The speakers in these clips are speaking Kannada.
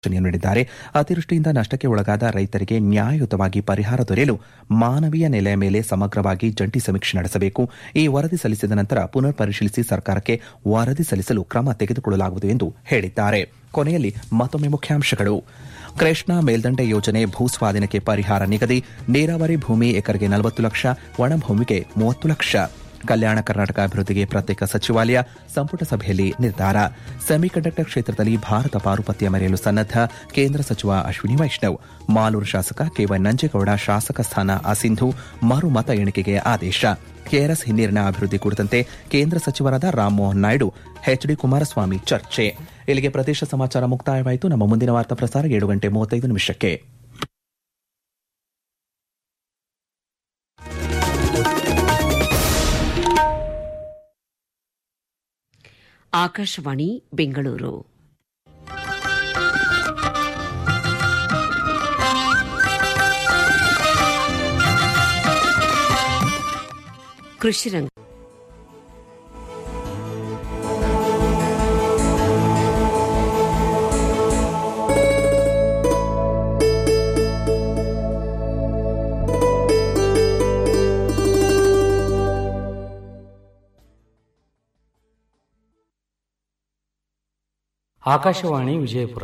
ಸೂಚನೆಯನ್ನು ನೀಡಿದ್ದಾರೆ ಅತಿವೃಷ್ಟಿಯಿಂದ ನಷ್ಟಕ್ಕೆ ಒಳಗಾದ ರೈತರಿಗೆ ನ್ಯಾಯಯುತವಾಗಿ ಪರಿಹಾರ ದೊರೆಯಲು ಮಾನವೀಯ ನೆಲೆಯ ಮೇಲೆ ಸಮಗ್ರವಾಗಿ ಜಂಟಿ ಸಮೀಕ್ಷೆ ನಡೆಸಬೇಕು ಈ ವರದಿ ಸಲ್ಲಿಸಿದ ನಂತರ ಪುನರ್ ಪರಿಶೀಲಿಸಿ ಸರ್ಕಾರಕ್ಕೆ ವರದಿ ಸಲ್ಲಿಸಲು ಕ್ರಮ ತೆಗೆದುಕೊಳ್ಳಲಾಗುವುದು ಎಂದು ಹೇಳಿದ್ದಾರೆ ಕೊನೆಯಲ್ಲಿ ಮತ್ತೊಮ್ಮೆ ಮುಖ್ಯಾಂಶಗಳು ಕೃಷ್ಣಾ ಮೇಲ್ದಂಡೆ ಯೋಜನೆ ಭೂಸ್ವಾಧೀನಕ್ಕೆ ಪರಿಹಾರ ನಿಗದಿ ನೀರಾವರಿ ಭೂಮಿ ಎಕರೆಗೆ ನಲವತ್ತು ಲಕ್ಷ ಒಣಭೂಮಿಗೆ ಮೂವತ್ತು ಲಕ್ಷ ಕಲ್ಯಾಣ ಕರ್ನಾಟಕ ಅಭಿವೃದ್ಧಿಗೆ ಪ್ರತ್ಯೇಕ ಸಚಿವಾಲಯ ಸಂಪುಟ ಸಭೆಯಲ್ಲಿ ನಿರ್ಧಾರ ಸೆಮಿಕಂಡಕ್ಟರ್ ಕ್ಷೇತ್ರದಲ್ಲಿ ಭಾರತ ಪಾರುಪತ್ಯ ಮೆರೆಯಲು ಸನ್ನದ್ದ ಕೇಂದ್ರ ಸಚಿವ ಅಶ್ವಿನಿ ವೈಷ್ಣವ್ ಮಾಲೂರು ಶಾಸಕ ಕೆವೈ ನಂಜೇಗೌಡ ಶಾಸಕ ಸ್ಥಾನ ಅಸಿಂಧು ಮರು ಮತ ಎಣಿಕೆಗೆ ಆದೇಶ ಕೆಆರ್ಎಸ್ ಹಿನ್ನೀರಿನ ಅಭಿವೃದ್ಧಿ ಕುರಿತಂತೆ ಕೇಂದ್ರ ಸಚಿವರಾದ ರಾಮಮೋಹನ್ ನಾಯ್ಡು ಎಚ್ಡಿ ಕುಮಾರಸ್ವಾಮಿ ಚರ್ಚೆ ಇಲ್ಲಿಗೆ ಪ್ರದೇಶ ಸಮಾಚಾರ ಮುಕ್ತಾಯವಾಯಿತು ನಮ್ಮ ಮುಂದಿನ ವಾರ್ತಾ ಪ್ರಸಾರ ಏಳು ಗಂಟೆ ಮೂವತ್ತೈದು ನಿಮಿಷಕ್ಕೆ ಆಕಾಶವಾಣಿ ಬೆಂಗಳೂರು ಕೃಷಿ ರಂಗ ಆಕಾಶವಾಣಿ ವಿಜಯಪುರ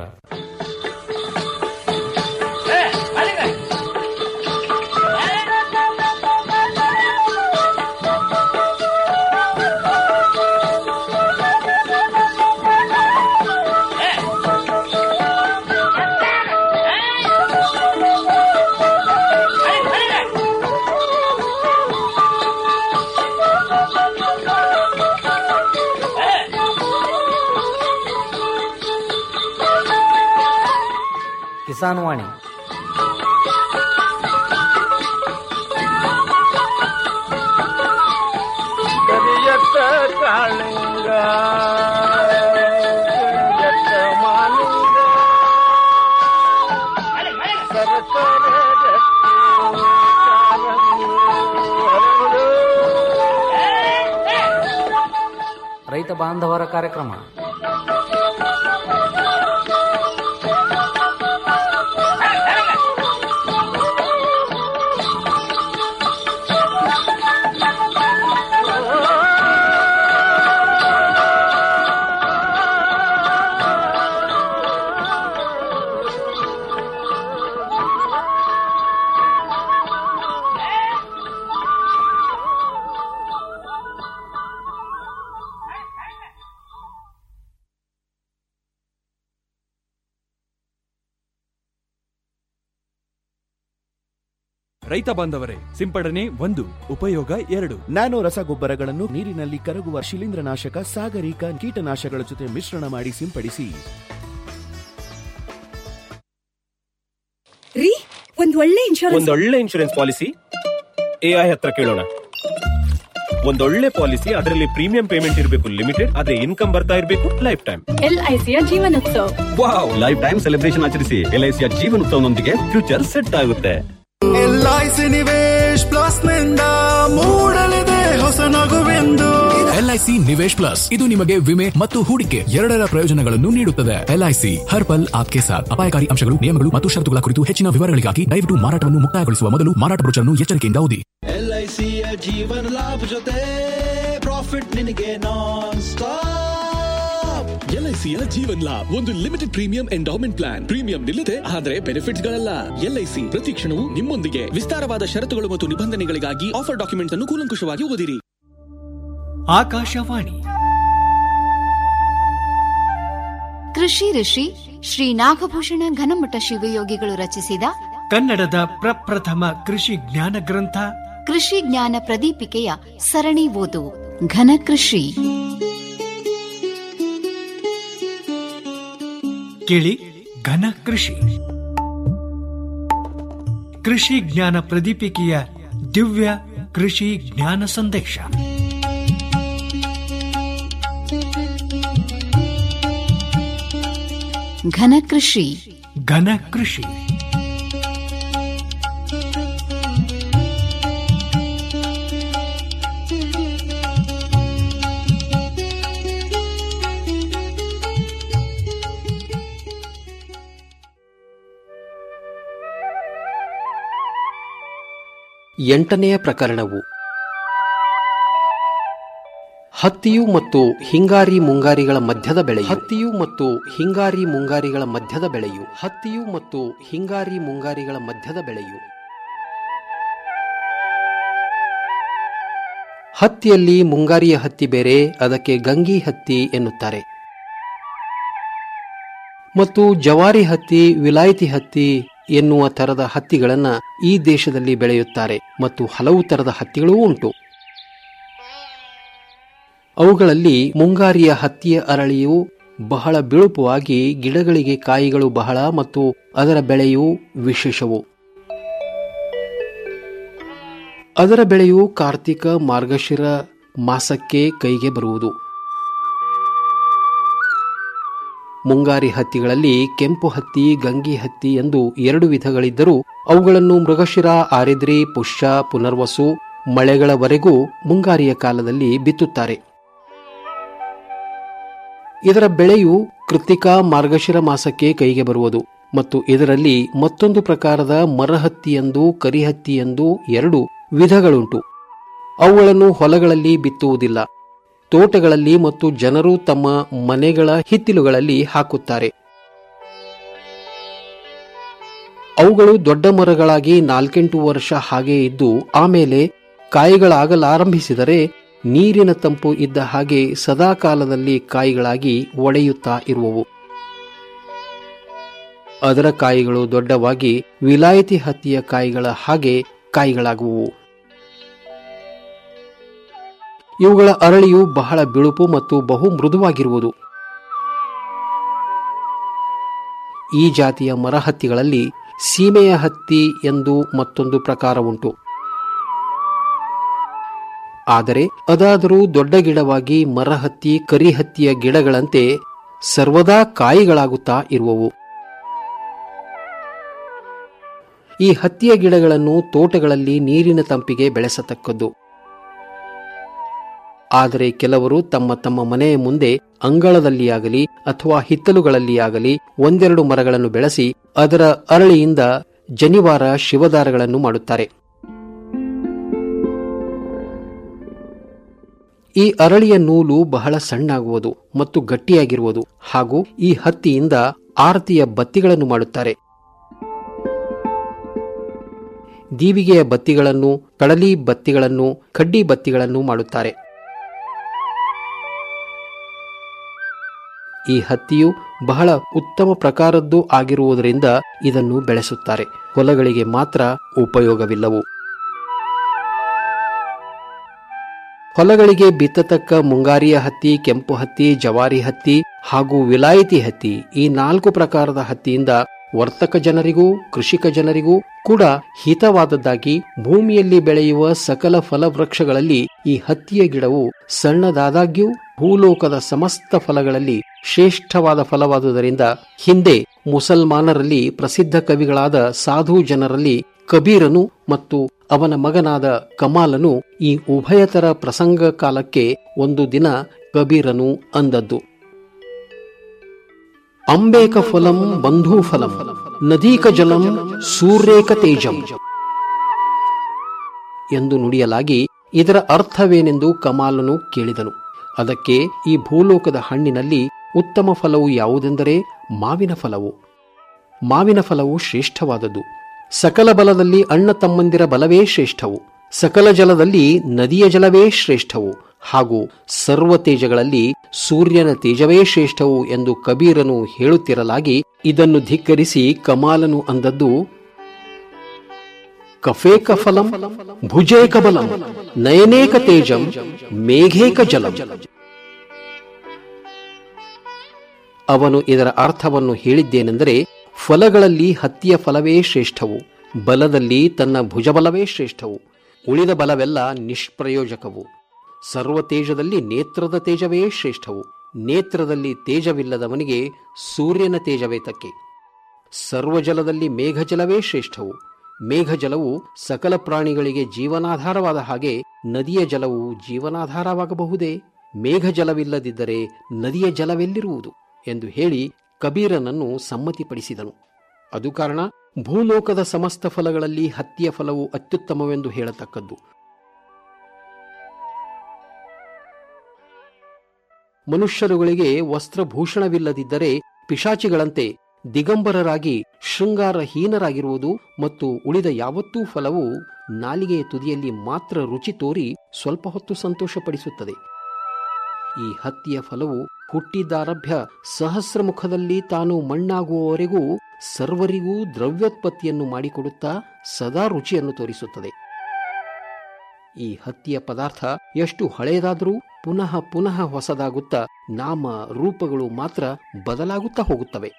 ಕಿಸಾನ್ ವಾಣಿ ಕರಿಯತ್ತ ಕಾಳಿಂಗ ಕರಿಯತ್ತ ಮಾಲಿಂಗ ಸರಸರ ರಕ್ತಿ ಕಾರಂಗಿ ಹರಡು. ರೈತ ಬಾಂಧವರ ಕಾರ್ಯಕ್ರಮ ರೈತ ಬಾಂಧವರೇ ಸಿಂಪಡಣೆ ಒಂದು ಉಪಯೋಗ ಎರಡು ನ್ಯಾನೋ ರಸಗೊಬ್ಬರಗಳನ್ನು ನೀರಿನಲ್ಲಿ ಕರಗುವ ಶಿಲೀಂಧ್ರನಾಶಕ ಸಾಗರಿಕ ಕೀಟನಾಶಕಗಳ ಜೊತೆ ಮಿಶ್ರಣ ಮಾಡಿ ಸಿಂಪಡಿಸಿ ರೀ ಒಂದ್ ಒಳ್ಳೆ ಇನ್ಶೂರೆನ್ಸ್ ಒಂದೊಳ್ಳೆ ಇನ್ಶೂರೆನ್ಸ್ ಪಾಲಿಸಿ ಎಐ ಹತ್ರ ಕೇಳೋಣ ಒಂದೊಳ್ಳೆ ಪಾಲಿಸಿ ಅದರಲ್ಲಿ ಪ್ರೀಮಿಯಂ ಪೇಮೆಂಟ್ ಇರಬೇಕು ಲಿಮಿಟೆಡ್ ಅದೇ ಇನ್ಕಮ್ ಬರ್ತಾ ಇರಬೇಕು ಲೈಫ್ ಟೈಮ್ ಎಲ್ಐಸಿಯ ಜೀವನೋತ್ಸವ ವಾವ್ ಲೈಫ್ ಟೈಮ್ ಸೆಲೆಬ್ರೇಷನ್ ಆಚರಿಸಿ ಎಲ್ಐಸಿಯ ಜೀವನೋತ್ಸವನೊಂದಿಗೆ ಫ್ಯೂಚರ್ ಸೆಟ್ ಆಗುತ್ತೆ ಎಲ್ಐಸಿ ನಿವೇಶ್ ಪ್ಲಸ್ ನಿಂದ ಮೂಡಲಿದೆ ಹೊಸ ನಗುವೆಂದು ಎಲ್ಐಸಿ ನಿವೇಶ್ ಪ್ಲಸ್ ಇದು ನಿಮಗೆ ವಿಮೆ ಮತ್ತು ಹೂಡಿಕೆ ಎರಡರ ಪ್ರಯೋಜನಗಳನ್ನು ನೀಡುತ್ತದೆ ಎಲ್ಐಸಿ ಹರ್ ಪಲ್ ಆಪ್ಕೆ ಸಾಥ್ ಅಪಾಯಕಾರಿ ಅಂಶಗಳು ನಿಯಮಗಳು ಮತ್ತು ಷರತ್ತುಗಳ ಕುರಿತು ಹೆಚ್ಚಿನ ವಿವರಗಳಿಗಾಗಿ ದಯವಿಟ್ಟು ಮಾರಾಟವನ್ನು ಮುಕ್ತಾಯಗೊಳಿಸುವ ಮೊದಲು ಮಾರಾಟ ಬ್ರೋಚರ್ನ್ನು ಎಚ್ಚರಿಕೆಯಿಂದ ಓದಿ ಎಲ್ಐಸಿಯ ಜೀವನ ಲಾಭ ಜೊತೆ ಪ್ರಾಫಿಟ್ ನಿನಗೆ ನಾನ್ ಸ್ಟಾಪ್ ಎಲ್ಐಸಿಯ ಜೀವನ್ ಲಾಭ್ ಒಂದು limited premium endowment plan premium ನಿಲ್ಲದೆ ಆದರೆ ಬೆನಿಫಿಟ್ಸ್ ಗಳಲ್ಲ ಎಲ್ಐಸಿ ಪ್ರತಿ ಕ್ಷಣವೂ ನಿಮ್ಮೊಂದಿಗೆ ವಿಸ್ತಾರವಾದ ಷರತ್ತುಗಳು ಮತ್ತು ನಿಬಂಧನೆಗಳಿಗಾಗಿ ಆಫರ್ ಡಾಕ್ಯುಮೆಂಟ್ಸ್ ಅನ್ನು ಕೂಲಂಕುಷವಾಗಿ ಓದಿರಿ ಆಕಾಶವಾಣಿ ಕೃಷಿ ಋಷಿ ಶ್ರೀ ನಾಗಭೂಷಣ ಘನಮಠ ಶಿವಯೋಗಿಗಳು ರಚಿಸಿದ ಕನ್ನಡದ ಪ್ರಪ್ರಥಮ ಕೃಷಿ ಜ್ಞಾನ ಗ್ರಂಥ ಕೃಷಿ ಜ್ಞಾನ ಪ್ರದೀಪಿಕೆಯ ಸರಣಿ ಓದು ಘನ ಕೃಷಿ ಕೇಳಿ ಘನ ಕೃಷಿ ಕೃಷಿ ಜ್ಞಾನ ಪ್ರದೀಪಿಕೆಯ ದಿವ್ಯ ಕೃಷಿ ಜ್ಞಾನ ಸಂದೇಶ ಘನ ಕೃಷಿ ಘನ ಕೃಷಿ ಎಂಟನೆಯ ಪ್ರಕರಣವು ಹತ್ತಿಯು ಮತ್ತು ಹಿಂಗಾರಿ ಮುಂಗಾರಿಗಳ ಮಧ್ಯದ ಬೆಳೆಯು ಹತ್ತಿಯು ಮತ್ತು ಹಿಂಗಾರಿ ಮುಂಗಾರಿಗಳ ಮಧ್ಯದ ಬೆಳೆಯು ಹತ್ತಿಯು ಮತ್ತು ಹಿಂಗಾರಿ ಮುಂಗಾರಿಗಳ ಮಧ್ಯದ ಬೆಳೆಯು ಹತ್ತಿಯಲ್ಲಿ ಮುಂಗಾರಿಯ ಹತ್ತಿ ಬೇರೆ ಅದಕ್ಕೆ ಗಂಗಿ ಹತ್ತಿ ಎನ್ನುತ್ತಾರೆ ಮತ್ತು ಜವಾರಿ ಹತ್ತಿ ವಿಲಾಯಿತಿ ಹತ್ತಿ ಎನ್ನುವ ತರದ ಹತ್ತಿಗಳನ್ನ ಈ ದೇಶದಲ್ಲಿ ಬೆಳೆಯುತ್ತಾರೆ ಮತ್ತು ಹಲವು ತರದ ಹತ್ತಿಗಳೂ ಉಂಟು ಅವುಗಳಲ್ಲಿ ಮುಂಗಾರಿಯ ಹತ್ತಿಯ ಅರಳಿಯು ಬಹಳ ಬಿಳುಪುವಾಗಿ ಗಿಡಗಳಿಗೆ ಕಾಯಿಗಳು ಬಹಳ ಮತ್ತು ಅದರ ಬೆಳೆಯು ವಿಶೇಷವು ಅದರ ಬೆಳೆಯು ಕಾರ್ತಿಕ ಮಾರ್ಗಶಿರ ಮಾಸಕ್ಕೆ ಕೈಗೆ ಬರುವುದು ಮುಂಗಾರಿ ಹತ್ತಿಗಳಲ್ಲಿ ಕೆಂಪು ಹತ್ತಿ ಗಂಗಿ ಹತ್ತಿ ಎಂದು ಎರಡು ವಿಧಗಳಿದ್ದರೂ ಅವುಗಳನ್ನು ಮೃಗಶಿರ ಆರಿದ್ರಿ ಪುಷ್ಯ ಪುನರ್ವಸು ಮಳೆಗಳವರೆಗೂ ಮುಂಗಾರಿಯ ಕಾಲದಲ್ಲಿ ಬಿತ್ತುತ್ತಾರೆ ಇದರ ಬೆಳೆಯು ಕೃತಿಕಾ ಮಾರ್ಗಶಿರ ಮಾಸಕ್ಕೆ ಕೈಗೆ ಬರುವುದು ಮತ್ತು ಇದರಲ್ಲಿ ಮತ್ತೊಂದು ಪ್ರಕಾರದ ಮರಹತ್ತಿಯೆಂದು ಕರಿಹತ್ತಿಯೆಂದು ಎರಡು ವಿಧಗಳುಂಟು ಅವುಗಳನ್ನು ಹೊಲಗಳಲ್ಲಿ ಬಿತ್ತುವುದಿಲ್ಲ ತೋಟಗಳಲ್ಲಿ ಮತ್ತು ಜನರು ತಮ್ಮ ಮನೆಗಳ ಹಿತ್ತಿಲುಗಳಲ್ಲಿ ಹಾಕುತ್ತಾರೆ ಅವುಗಳು ದೊಡ್ಡ ಮರಗಳಾಗಿ ನಾಲ್ಕೆಂಟು ವರ್ಷ ಹಾಗೆ ಇದ್ದು ಆಮೇಲೆ ಕಾಯಿಗಳಾಗಲಾರಂಭಿಸಿದರೆ ನೀರಿನ ತಂಪು ಇದ್ದ ಹಾಗೆ ಸದಾಕಾಲದಲ್ಲಿ ಕಾಯಿಗಳಾಗಿ ಒಡೆಯುತ್ತಾ ಇರುವವು ಅದರ ಕಾಯಿಗಳು ದೊಡ್ಡವಾಗಿ ವಿಲಾಯತಿ ಹತ್ತಿಯ ಕಾಯಿಗಳ ಹಾಗೆ ಕಾಯಿಗಳಾಗುವು ಇವುಗಳ ಅರಳಿಯು ಬಹಳ ಬಿಳುಪು ಮತ್ತು ಬಹು ಮೃದುವಾಗಿರುವುದು ಈ ಜಾತಿಯ ಮರಹತ್ತಿಗಳಲ್ಲಿ ಸೀಮೆಯ ಹತ್ತಿ ಎಂದು ಮತ್ತೊಂದು ಪ್ರಕಾರ ಉಂಟು ಆದರೆ ಅದಾದರೂ ದೊಡ್ಡ ಗಿಡವಾಗಿ ಮರಹತ್ತಿ ಕರಿಹತ್ತಿಯ ಗಿಡಗಳಂತೆ ಸರ್ವದಾ ಕಾಯಿಗಳಾಗುತ್ತಾ ಇರುವವು ಈ ಹತ್ತಿಯ ಗಿಡಗಳನ್ನು ತೋಟಗಳಲ್ಲಿ ನೀರಿನ ತಂಪಿಗೆ ಬೆಳೆಸತಕ್ಕದ್ದು ಆದರೆ ಕೆಲವರು ತಮ್ಮ ತಮ್ಮ ಮನೆಯ ಮುಂದೆ ಅಂಗಳದಲ್ಲಿಯಾಗಲಿ ಅಥವಾ ಹಿತ್ತಲುಗಳಲ್ಲಿಯಾಗಲಿ ಒಂದೆರಡು ಮರಗಳನ್ನು ಬೆಳೆಸಿ ಅದರ ಅರಳಿಯಿಂದ ಜನಿವಾರ ಶಿವದಾರಗಳನ್ನು ಮಾಡುತ್ತಾರೆ ಈ ಅರಳಿಯ ನೂಲು ಬಹಳ ಸಣ್ಣಾಗುವುದು ಮತ್ತು ಗಟ್ಟಿಯಾಗಿರುವುದು ಹಾಗೂ ಈ ಹತ್ತಿಯಿಂದ ಆರತಿಯ ಬತ್ತಿಗಳನ್ನು ಮಾಡುತ್ತಾರೆ ದೀವಿಗೆಯ ಬತ್ತಿಗಳನ್ನು ಕಡಲಿ ಬತ್ತಿಗಳನ್ನು ಕಡ್ಡಿ ಬತ್ತಿಗಳನ್ನು ಮಾಡುತ್ತಾರೆ ಈ ಹತ್ತಿಯು ಬಹಳ ಉತ್ತಮ ಪ್ರಕಾರದ್ದು ಆಗಿರುವುದರಿಂದ ಇದನ್ನು ಬೆಳೆಸುತ್ತಾರೆ ಹೊಲಗಳಿಗೆ ಮಾತ್ರ ಉಪಯೋಗವಿಲ್ಲವು ಹೊಲಗಳಿಗೆ ಬಿತ್ತತಕ್ಕ ಮುಂಗಾರಿಯ ಹತ್ತಿ ಕೆಂಪು ಹತ್ತಿ ಜವಾರಿ ಹತ್ತಿ ಹಾಗೂ ವಿಲಾಯಿತಿ ಹತ್ತಿ ಈ ನಾಲ್ಕು ಪ್ರಕಾರದ ಹತ್ತಿಯಿಂದ ವರ್ತಕ ಜನರಿಗೂ ಕೃಷಿಕ ಜನರಿಗೂ ಕೂಡ ಹಿತವಾದದ್ದಾಗಿ ಭೂಮಿಯಲ್ಲಿ ಬೆಳೆಯುವ ಸಕಲ ಫಲವೃಕ್ಷಗಳಲ್ಲಿ ಈ ಹತ್ತಿಯ ಗಿಡವು ಸಣ್ಣದಾದಾಗ್ಯೂ ಭೂಲೋಕದ ಸಮಸ್ತ ಫಲಗಳಲ್ಲಿ ಶ್ರೇಷ್ಠವಾದ ಫಲವಾದುದರಿಂದ ಹಿಂದೆ ಮುಸಲ್ಮಾನರಲ್ಲಿ ಪ್ರಸಿದ್ಧ ಕವಿಗಳಾದ ಸಾಧು ಜನರಲ್ಲಿ ಕಬೀರನು ಮತ್ತು ಅವನ ಮಗನಾದ ಕಮಾಲನು ಈ ಉಭಯತರ ಪ್ರಸಂಗ ಕಾಲಕ್ಕೆ ಒಂದು ದಿನ ಕಬೀರನು ಅಂದದ್ದು ಅಂಬೇಕ ಫಲಂ ಬಂಧೂ ಫಲಂ ನದೀಕ ಜಲಂ ಸೂರ್ಯೇಕ ತೇಜಂ ಎಂದು ನುಡಿಯಲಾಗಿ ಇದರ ಅರ್ಥವೇನೆಂದು ಕಮಾಲನು ಕೇಳಿದನು ಅದಕ್ಕೆ ಈ ಭೂಲೋಕದ ಹಣ್ಣಿನಲ್ಲಿ ಉತ್ತಮ ಫಲವು ಯಾವುದೆಂದರೆ ಮಾವಿನ ಫಲವು ಮಾವಿನ ಫಲವು ಶ್ರೇಷ್ಠವಾದದ್ದು ಸಕಲ ಬಲದಲ್ಲಿ ಅಣ್ಣ ತಮ್ಮಂದಿರ ಬಲವೇ ಶ್ರೇಷ್ಠವು ಸಕಲ ಜಲದಲ್ಲಿ ನದಿಯ ಜಲವೇ ಶ್ರೇಷ್ಠವು ಹಾಗೂ ಸರ್ವ ತೇಜಗಳಲ್ಲಿ ಸೂರ್ಯನ ತೇಜವೇ ಶ್ರೇಷ್ಠವು ಎಂದು ಕಬೀರನು ಹೇಳುತ್ತಿರಲಾಗಿ ಇದನ್ನು ಧಿಕ್ಕರಿಸಿ ಕಮಾಲನು ಅಂದದ್ದು ಕಫೇಕ ಫಲಂ ಭುಜೇಕ ಬಲಂ ನಯನೇಕ ತೇಜಂ ಮೇಘೇಕ ಜಲಂ ಅವನು ಇದರ ಅರ್ಥವನ್ನು ಹೇಳಿದ್ದೇನೆಂದರೆ ಫಲಗಳಲ್ಲಿ ಹತ್ತಿಯ ಫಲವೇ ಶ್ರೇಷ್ಠವು ಬಲದಲ್ಲಿ ತನ್ನ ಭುಜಬಲವೇ ಶ್ರೇಷ್ಠವು ಉಳಿದ ಬಲವೆಲ್ಲ ನಿಷ್ಪ್ರಯೋಜಕವು ಸರ್ವ ತೇಜದಲ್ಲಿ ನೇತ್ರದ ತೇಜವೇ ಶ್ರೇಷ್ಠವು ನೇತ್ರದಲ್ಲಿ ತೇಜವಿಲ್ಲದವನಿಗೆ ಸೂರ್ಯನ ತೇಜವೇ ತಕ್ಕೆ ಸರ್ವಜಲದಲ್ಲಿ ಮೇಘಜಲವೇ ಶ್ರೇಷ್ಠವು ಮೇಘಜಲವು ಸಕಲ ಪ್ರಾಣಿಗಳಿಗೆ ಜೀವನಾಧಾರವಾದ ಹಾಗೆ ನದಿಯ ಜಲವು ಜೀವನಾಧಾರವಾಗಬಹುದೇ ಮೇಘಜಲವಿಲ್ಲದಿದ್ದರೆ ನದಿಯ ಜಲವೆಲ್ಲಿರುವುದು ಎಂದು ಹೇಳಿ ಕಬೀರನನ್ನು ಸಮ್ಮತಿಪಡಿಸಿದನು ಅದು ಕಾರಣ ಭೂಲೋಕದ ಸಮಸ್ತ ಫಲಗಳಲ್ಲಿ ಹತ್ತಿಯ ಫಲವು ಅತ್ಯುತ್ತಮವೆಂದು ಹೇಳತಕ್ಕದ್ದು ಮನುಷ್ಯರುಗಳಿಗೆ ವಸ್ತ್ರಭೂಷಣವಿಲ್ಲದಿದ್ದರೆ ಪಿಶಾಚಿಗಳಂತೆ ದಿಗಂಬರರಾಗಿ ಶೃಂಗಾರಹೀನರಾಗಿರುವುದು ಮತ್ತು ಉಳಿದ ಯಾವತ್ತೂ ಫಲವು ನಾಲಿಗೆಯ ತುದಿಯಲ್ಲಿ ಮಾತ್ರ ರುಚಿ ತೋರಿ ಸ್ವಲ್ಪ ಹೊತ್ತು ಸಂತೋಷಪಡಿಸುತ್ತದೆ ಈ ಹತ್ತಿಯ ಫಲವು ಹುಟ್ಟಿದಾರಭ್ಯ ಸಹಸ್ರಮುಖದಲ್ಲಿ ತಾನು ಮಣ್ಣಾಗುವವರೆಗೂ ಸರ್ವರಿಗೂ ದ್ರವ್ಯೋತ್ಪತ್ತಿಯನ್ನು ಮಾಡಿಕೊಡುತ್ತಾ ಸದಾ ರುಚಿಯನ್ನು ತೋರಿಸುತ್ತದೆ ಈ ಹತ್ತಿಯ ಪದಾರ್ಥ ಎಷ್ಟು ಹಳೆಯದಾದರೂ ಪುನಃ ಪುನಃ ಹೊಸದಾಗುತ್ತಾ ನಾಮ ರೂಪಗಳು ಮಾತ್ರ ಬದಲಾಗುತ್ತಾ ಹೋಗುತ್ತವೆ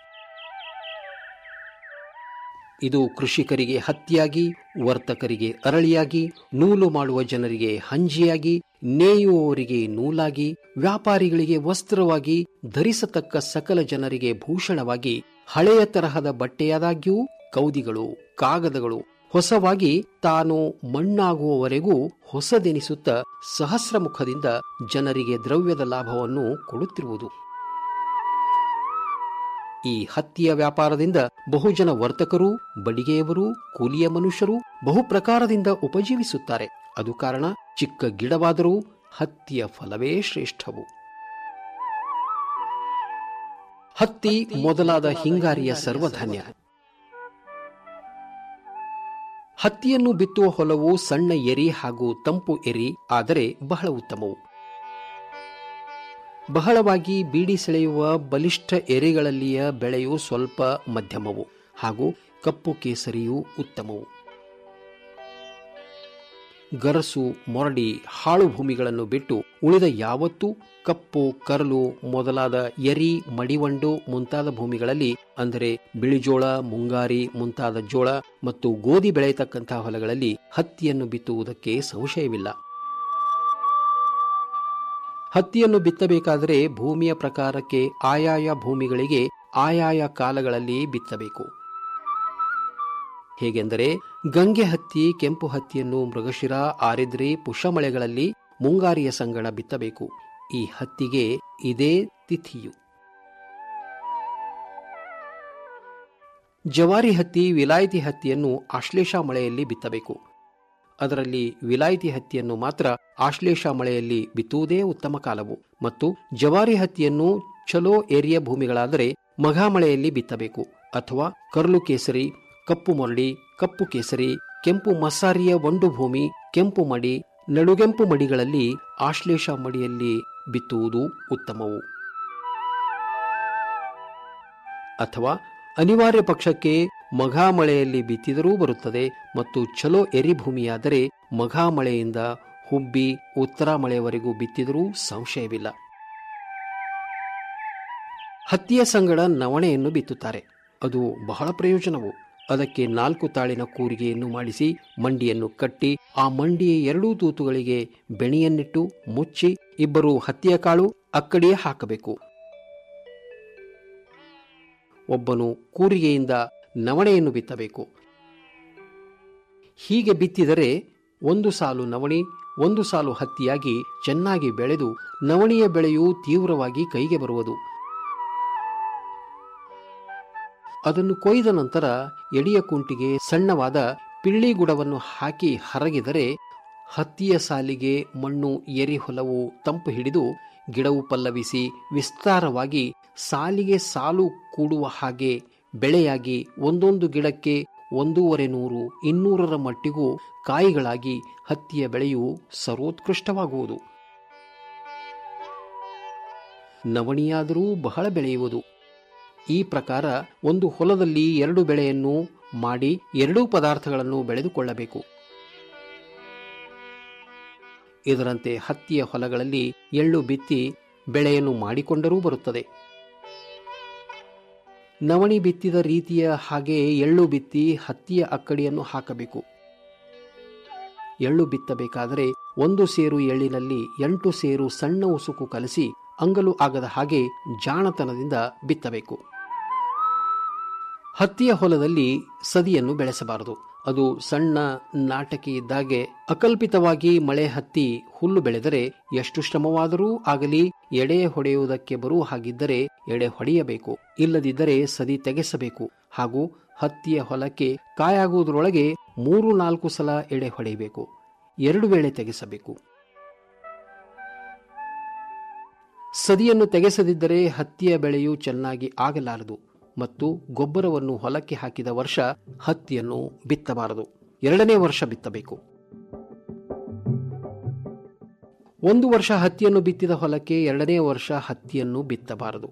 ಇದು ಕೃಷಿಕರಿಗೆ ಹತ್ತಿಯಾಗಿ ವರ್ತಕರಿಗೆ ಅರಳಿಯಾಗಿ ನೂಲು ಮಾಡುವ ಜನರಿಗೆ ಹಂಜಿಯಾಗಿ ನೇಯುವವರಿಗೆ ನೂಲಾಗಿ ವ್ಯಾಪಾರಿಗಳಿಗೆ ವಸ್ತ್ರವಾಗಿ ಧರಿಸತಕ್ಕ ಸಕಲ ಜನರಿಗೆ ಭೂಷಣವಾಗಿ ಹಳೆಯ ತರಹದ ಬಟ್ಟೆಯಾದಾಗ್ಯೂ ಕೌದಿಗಳು ಕಾಗದಗಳು ಹೊಸವಾಗಿ ತಾನು ಮಣ್ಣಾಗುವವರೆಗೂ ಹೊಸದೆನಿಸುತ್ತ ಸಹಸ್ರಮುಖದಿಂದ ಜನರಿಗೆ ದ್ರವ್ಯದ ಲಾಭವನ್ನು ಕೊಡುತ್ತಿರುವುದು ಈ ಹತ್ತಿಯ ವ್ಯಾಪಾರದಿಂದ ಬಹುಜನ ವರ್ತಕರು ಬಡಿಗೆಯವರು ಕೂಲಿಯ ಮನುಷ್ಯರು ಬಹು ಪ್ರಕಾರದಿಂದ ಉಪಜೀವಿಸುತ್ತಾರೆ ಅದು ಕಾರಣ ಚಿಕ್ಕ ಗಿಡವಾದರೂ ಹತ್ತಿಯ ಫಲವೇ ಶ್ರೇಷ್ಠವು ಹತ್ತಿ ಮೊದಲಾದ ಹಿಂಗಾರಿಯ ಸರ್ವಧಾನ್ಯ ಹತ್ತಿಯನ್ನು ಬಿತ್ತುವ ಹೊಲವು ಸಣ್ಣ ಎರಿ ಹಾಗೂ ತಂಪು ಎರಿ ಆದರೆ ಬಹಳ ಉತ್ತಮವು ಬಹಳವಾಗಿ ಬೀಡಿ ಸೆಳೆಯುವ ಬಲಿಷ್ಠ ಎರೆಗಳಲ್ಲಿಯ ಬೆಳೆಯು ಸ್ವಲ್ಪ ಮಧ್ಯಮವು ಹಾಗೂ ಕಪ್ಪು ಕೇಸರಿಯೂ ಉತ್ತಮವು ಗರಸು ಮೊರಡಿ ಹಾಳು ಭೂಮಿಗಳನ್ನು ಬಿಟ್ಟು ಉಳಿದ ಯಾವತ್ತೂ ಕಪ್ಪು ಕರಲು ಮೊದಲಾದ ಎರಿ ಮಡಿವಂಡು ಮುಂತಾದ ಭೂಮಿಗಳಲ್ಲಿ ಅಂದರೆ ಬಿಳಿಜೋಳ ಮುಂಗಾರಿ ಮುಂತಾದ ಜೋಳ ಮತ್ತು ಗೋಧಿ ಬೆಳೆಯತಕ್ಕಂತಹ ಹೊಲಗಳಲ್ಲಿ ಹತ್ತಿಯನ್ನು ಬಿತ್ತುವುದಕ್ಕೆ ಸಂಶಯವಿಲ್ಲ ಹತ್ತಿಯನ್ನು ಬಿತ್ತಬೇಕಾದರೆ ಭೂಮಿಯ ಪ್ರಕಾರಕ್ಕೆ ಆಯಾಯ ಭೂಮಿಗಳಿಗೆ ಆಯಾಯ ಕಾಲಗಳಲ್ಲಿ ಬಿತ್ತಬೇಕು ಹೇಗೆಂದರೆ ಗಂಗೆ ಹತ್ತಿ ಕೆಂಪು ಹತ್ತಿಯನ್ನು ಮೃಗಶಿರ ಆರಿದ್ರಿ ಪುಷ್ಯಮಳೆಗಳಲ್ಲಿ ಮುಂಗಾರಿಯ ಸಂಗಡ ಬಿತ್ತಬೇಕು ಈ ಹತ್ತಿಗೆ ಇದೇ ತಿಥಿಯು ಜವಾರಿ ಹತ್ತಿ ವಿಲಾಯಿತಿ ಹತ್ತಿಯನ್ನು ಆಶ್ಲೇಷ ಮಳೆಯಲ್ಲಿ ಬಿತ್ತಬೇಕು ಅದರಲ್ಲಿ ವಿಲಾಯಿತಿ ಹತ್ತಿಯನ್ನು ಮಾತ್ರ ಆಶ್ಲೇಷ ಮಳೆಯಲ್ಲಿ ಬಿತ್ತುವುದೇ ಉತ್ತಮ ಕಾಲವು ಮತ್ತು ಜವಾರಿ ಹತ್ತಿಯನ್ನು ಚಲೋ ಏರಿಯ ಭೂಮಿಗಳಾದರೆ ಮಘಾ ಮಳೆಯಲ್ಲಿ ಬಿತ್ತಬೇಕು ಅಥವಾ ಕರ್ಲು ಕೇಸರಿ ಕಪ್ಪು ಮೊರಡಿ ಕಪ್ಪು ಕೇಸರಿ ಕೆಂಪು ಮಸಾರಿಯ ಒಂಡು ಭೂಮಿ ಕೆಂಪು ಮಡಿ ನಡುಗೆಂಪು ಮಡಿಗಳಲ್ಲಿ ಆಶ್ಲೇಷ ಮಡಿಯಲ್ಲಿ ಬಿತ್ತುವುದು ಉತ್ತಮವು ಅಥವಾ ಅನಿವಾರ್ಯ ಪಕ್ಷಕ್ಕೆ ಮಘಾ ಮಳೆಯಲ್ಲಿ ಬಿತ್ತಿದರೂ ಬರುತ್ತದೆ ಮತ್ತು ಚಲೋ ಎರಿಭೂಮಿಯಾದರೆ ಮಘಾ ಮಳೆಯಿಂದ ಹುಬ್ಬಿ ಉತ್ತರ ಮಳೆಯವರೆಗೂ ಬಿತ್ತಿದರೂ ಸಂಶಯವಿಲ್ಲ ಹತ್ತಿಯ ಸಂಗಡ ನವಣೆಯನ್ನು ಬಿತ್ತುತ್ತಾರೆ ಅದು ಬಹಳ ಪ್ರಯೋಜನವು ಅದಕ್ಕೆ ನಾಲ್ಕು ತಾಳಿನ ಕೂರಿಗೆಯನ್ನು ಮಾಡಿಸಿ ಮಂಡಿಯನ್ನು ಕಟ್ಟಿ ಆ ಮಂಡಿಯ ಎರಡೂ ತೂತುಗಳಿಗೆ ಬೆಣಿಯನ್ನಿಟ್ಟು ಮುಚ್ಚಿ ಇಬ್ಬರು ಹತ್ತಿಯ ಕಾಳು ಅಕ್ಕಡಿಯೇ ಹಾಕಬೇಕು ಒಬ್ಬನು ಕೂರಿಗೆಯಿಂದ ನವಣೆಯನ್ನು ಬಿತ್ತಬೇಕು ಹೀಗೆ ಬಿತ್ತಿದರೆ ಒಂದು ಸಾಲು ನವಣಿ ಒಂದು ಸಾಲು ಹತ್ತಿಯಾಗಿ ಚೆನ್ನಾಗಿ ಬೆಳೆದು ನವಣಿಯ ಬೆಳೆಯು ತೀವ್ರವಾಗಿ ಕೈಗೆ ಬರುವುದು ಅದನ್ನು ಕೊಯ್ದ ನಂತರ ಎಡಿಯ ಕುಂಟಿಗೆ ಸಣ್ಣವಾದ ಪಿಳ್ಳಿಗುಡವನ್ನು ಹಾಕಿ ಹರಗಿದರೆ ಹತ್ತಿಯ ಸಾಲಿಗೆ ಮಣ್ಣು ಎರಿ ಹೊಲವು ತಂಪು ಹಿಡಿದು ಗಿಡವು ಪಲ್ಲವಿಸಿ ವಿಸ್ತಾರವಾಗಿ ಸಾಲಿಗೆ ಸಾಲು ಕೂಡುವ ಹಾಗೆ ಬೆಳೆಯಾಗಿ ಒಂದೊಂದು ಗಿಡಕ್ಕೆ ಒಂದೂವರೆ ನೂರು ಇನ್ನೂರರ ಮಟ್ಟಿಗೂ ಕಾಯಿಗಳಾಗಿ ಹತ್ತಿಯ ಬೆಳೆಯು ಸರ್ವೋತ್ಕೃಷ್ಟವಾಗುವುದು ನವಣಿಯಾದರೂ ಬಹಳ ಬೆಳೆಯುವುದು ಈ ಪ್ರಕಾರ ಒಂದು ಹೊಲದಲ್ಲಿ ಎರಡು ಬೆಳೆಯನ್ನು ಮಾಡಿ ಎರಡೂ ಪದಾರ್ಥಗಳನ್ನು ಬೆಳೆದುಕೊಳ್ಳಬೇಕು ಇದರಂತೆ ಹತ್ತಿಯ ಹೊಲಗಳಲ್ಲಿ ಎಳ್ಳು ಬಿತ್ತಿ ಬೆಳೆಯನ್ನು ಮಾಡಿಕೊಂಡರೂ ಬರುತ್ತದೆ ನವಣಿ ಬಿತ್ತಿದ ರೀತಿಯ ಹಾಗೆ ಎಳ್ಳು ಬಿತ್ತಿ ಹತ್ತಿಯ ಅಕ್ಕಡಿಯನ್ನು ಹಾಕಬೇಕು ಎಳ್ಳು ಬಿತ್ತಬೇಕಾದರೆ ಒಂದು ಸೇರು ಎಳ್ಳಿನಲ್ಲಿ ಎಂಟು ಸೇರು ಸಣ್ಣ ಉಸುಕು ಕಲಸಿ ಅಂಗಲು ಆಗದ ಹಾಗೆ ಜಾಣತನದಿಂದ ಬಿತ್ತಬೇಕು ಹತ್ತಿಯ ಹೊಲದಲ್ಲಿ ಸದಿಯನ್ನು ಬೆಳೆಸಬಾರದು ಅದು ಸಣ್ಣ ನಾಟಕಿ ಇದ್ದಾಗೆ ಅಕಲ್ಪಿತವಾಗಿ ಮಳೆ ಹತ್ತಿ ಹುಲ್ಲು ಬೆಳೆದರೆ ಎಷ್ಟು ಶ್ರಮವಾದರೂ ಆಗಲಿ ಎಡೆ ಹೊಡೆಯುವುದಕ್ಕೆ ಬರುವ ಹಾಗಿದ್ದರೆ ಎಡೆ ಹೊಡೆಯಬೇಕು ಇಲ್ಲದಿದ್ದರೆ ಸದಿ ತೆಗೆಸಬೇಕು ಹಾಗೂ ಹತ್ತಿಯ ಹೊಲಕ್ಕೆ ಕಾಯಾಗುವುದರೊಳಗೆ ಮೂರು ನಾಲ್ಕು ಸಲ ಎಡೆ ಹೊಡೆಯಬೇಕು ಎರಡು ವೇಳೆ ತೆಗೆಸಬೇಕು ಸದಿಯನ್ನು ತೆಗೆಸದಿದ್ದರೆ ಹತ್ತಿಯ ಬೆಳೆಯು ಚೆನ್ನಾಗಿ ಆಗಲಾರದು ಮತ್ತು ಗೊಬ್ಬರವನ್ನು ಹೊಲಕ್ಕೆ ಹಾಕಿದ ವರ್ಷ ಹತ್ತಿಯನ್ನು ಬಿತ್ತಬಾರದು ಎರಡನೇ ವರ್ಷ ಬಿತ್ತಬೇಕು ಒಂದು ವರ್ಷ ಹತ್ತಿಯನ್ನು ಬಿತ್ತಿದ ಹೊಲಕ್ಕೆ ಎರಡನೇ ವರ್ಷ ಹತ್ತಿಯನ್ನು ಬಿತ್ತಬಾರದು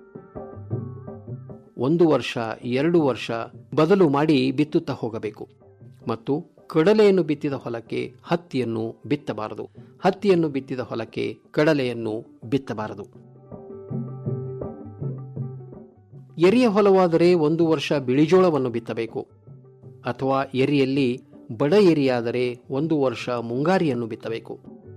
ಒಂದು ವರ್ಷ ಎರಡು ವರ್ಷ ಬದಲು ಮಾಡಿ ಬಿತ್ತುತ್ತಾ ಹೋಗಬೇಕು ಮತ್ತು ಕಡಲೆಯನ್ನು ಬಿತ್ತಿದ ಹೊಲಕ್ಕೆ ಹತ್ತಿಯನ್ನು ಬಿತ್ತಬಾರದು ಹತ್ತಿಯನ್ನು ಬಿತ್ತಿದ ಹೊಲಕ್ಕೆ ಕಡಲೆಯನ್ನು ಬಿತ್ತಬಾರದು ಎರಿಯ ಹೊಲವಾದರೆ ಒಂದು ವರ್ಷ ಬಿಳಿಜೋಳವನ್ನು ಬಿತ್ತಬೇಕು ಅಥವಾ ಎರಿಯಲ್ಲಿ ಬಡ ಎರಿಯಾದರೆ ಒಂದು ವರ್ಷ ಮುಂಗಾರಿಯನ್ನು ಬಿತ್ತಬೇಕು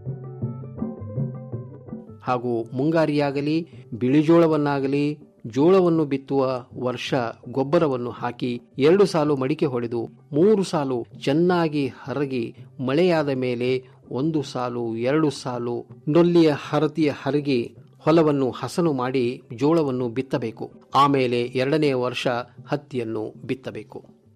ಹಾಗೂ ಮುಂಗಾರಿಯಾಗಲಿ ಬಿಳಿಜೋಳವನ್ನಾಗಲಿ ಜೋಳವನ್ನು ಬಿತ್ತುವ ವರ್ಷ ಗೊಬ್ಬರವನ್ನು ಹಾಕಿ ಎರಡು ಸಾಲು ಮಡಿಕೆ ಹೊಡೆದು ಮೂರು ಸಾಲು ಚೆನ್ನಾಗಿ ಹರಗಿ ಮಳೆಯಾದ ಮೇಲೆ ಒಂದು ಸಾಲು ಎರಡು ಸಾಲು ನೊಲ್ಲಿಯ ಹರತಿಯ ಹರಗಿ ಹೊಲವನ್ನು ಹಸನು ಮಾಡಿ ಜೋಳವನ್ನು ಬಿತ್ತಬೇಕು ಆಮೇಲೆ ಎರಡನೇ ವರ್ಷ ಹತ್ತಿಯನ್ನು ಬಿತ್ತಬೇಕು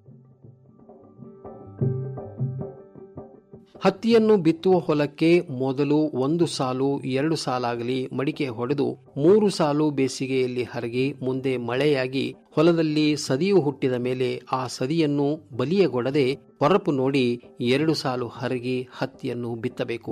ಹತ್ತಿಯನ್ನು ಬಿತ್ತುವ ಹೊಲಕ್ಕೆ ಮೊದಲು ಒಂದು ಸಾಲು ಎರಡು ಸಾಲಾಗಲಿ ಮಡಿಕೆ ಹೊಡೆದು ಮೂರು ಸಾಲು ಬೇಸಿಗೆಯಲ್ಲಿ ಹರಗಿ ಮುಂದೆ ಮಳೆಯಾಗಿ ಹೊಲದಲ್ಲಿ ಸದಿಯು ಹುಟ್ಟಿದ ಮೇಲೆ ಆ ಸದಿಯನ್ನು ಬಲಿಯಗೊಡದೆ ಹೊರಪು ನೋಡಿ ಎರಡು ಸಾಲು ಹರಗಿ ಹತ್ತಿಯನ್ನು ಬಿತ್ತಬೇಕು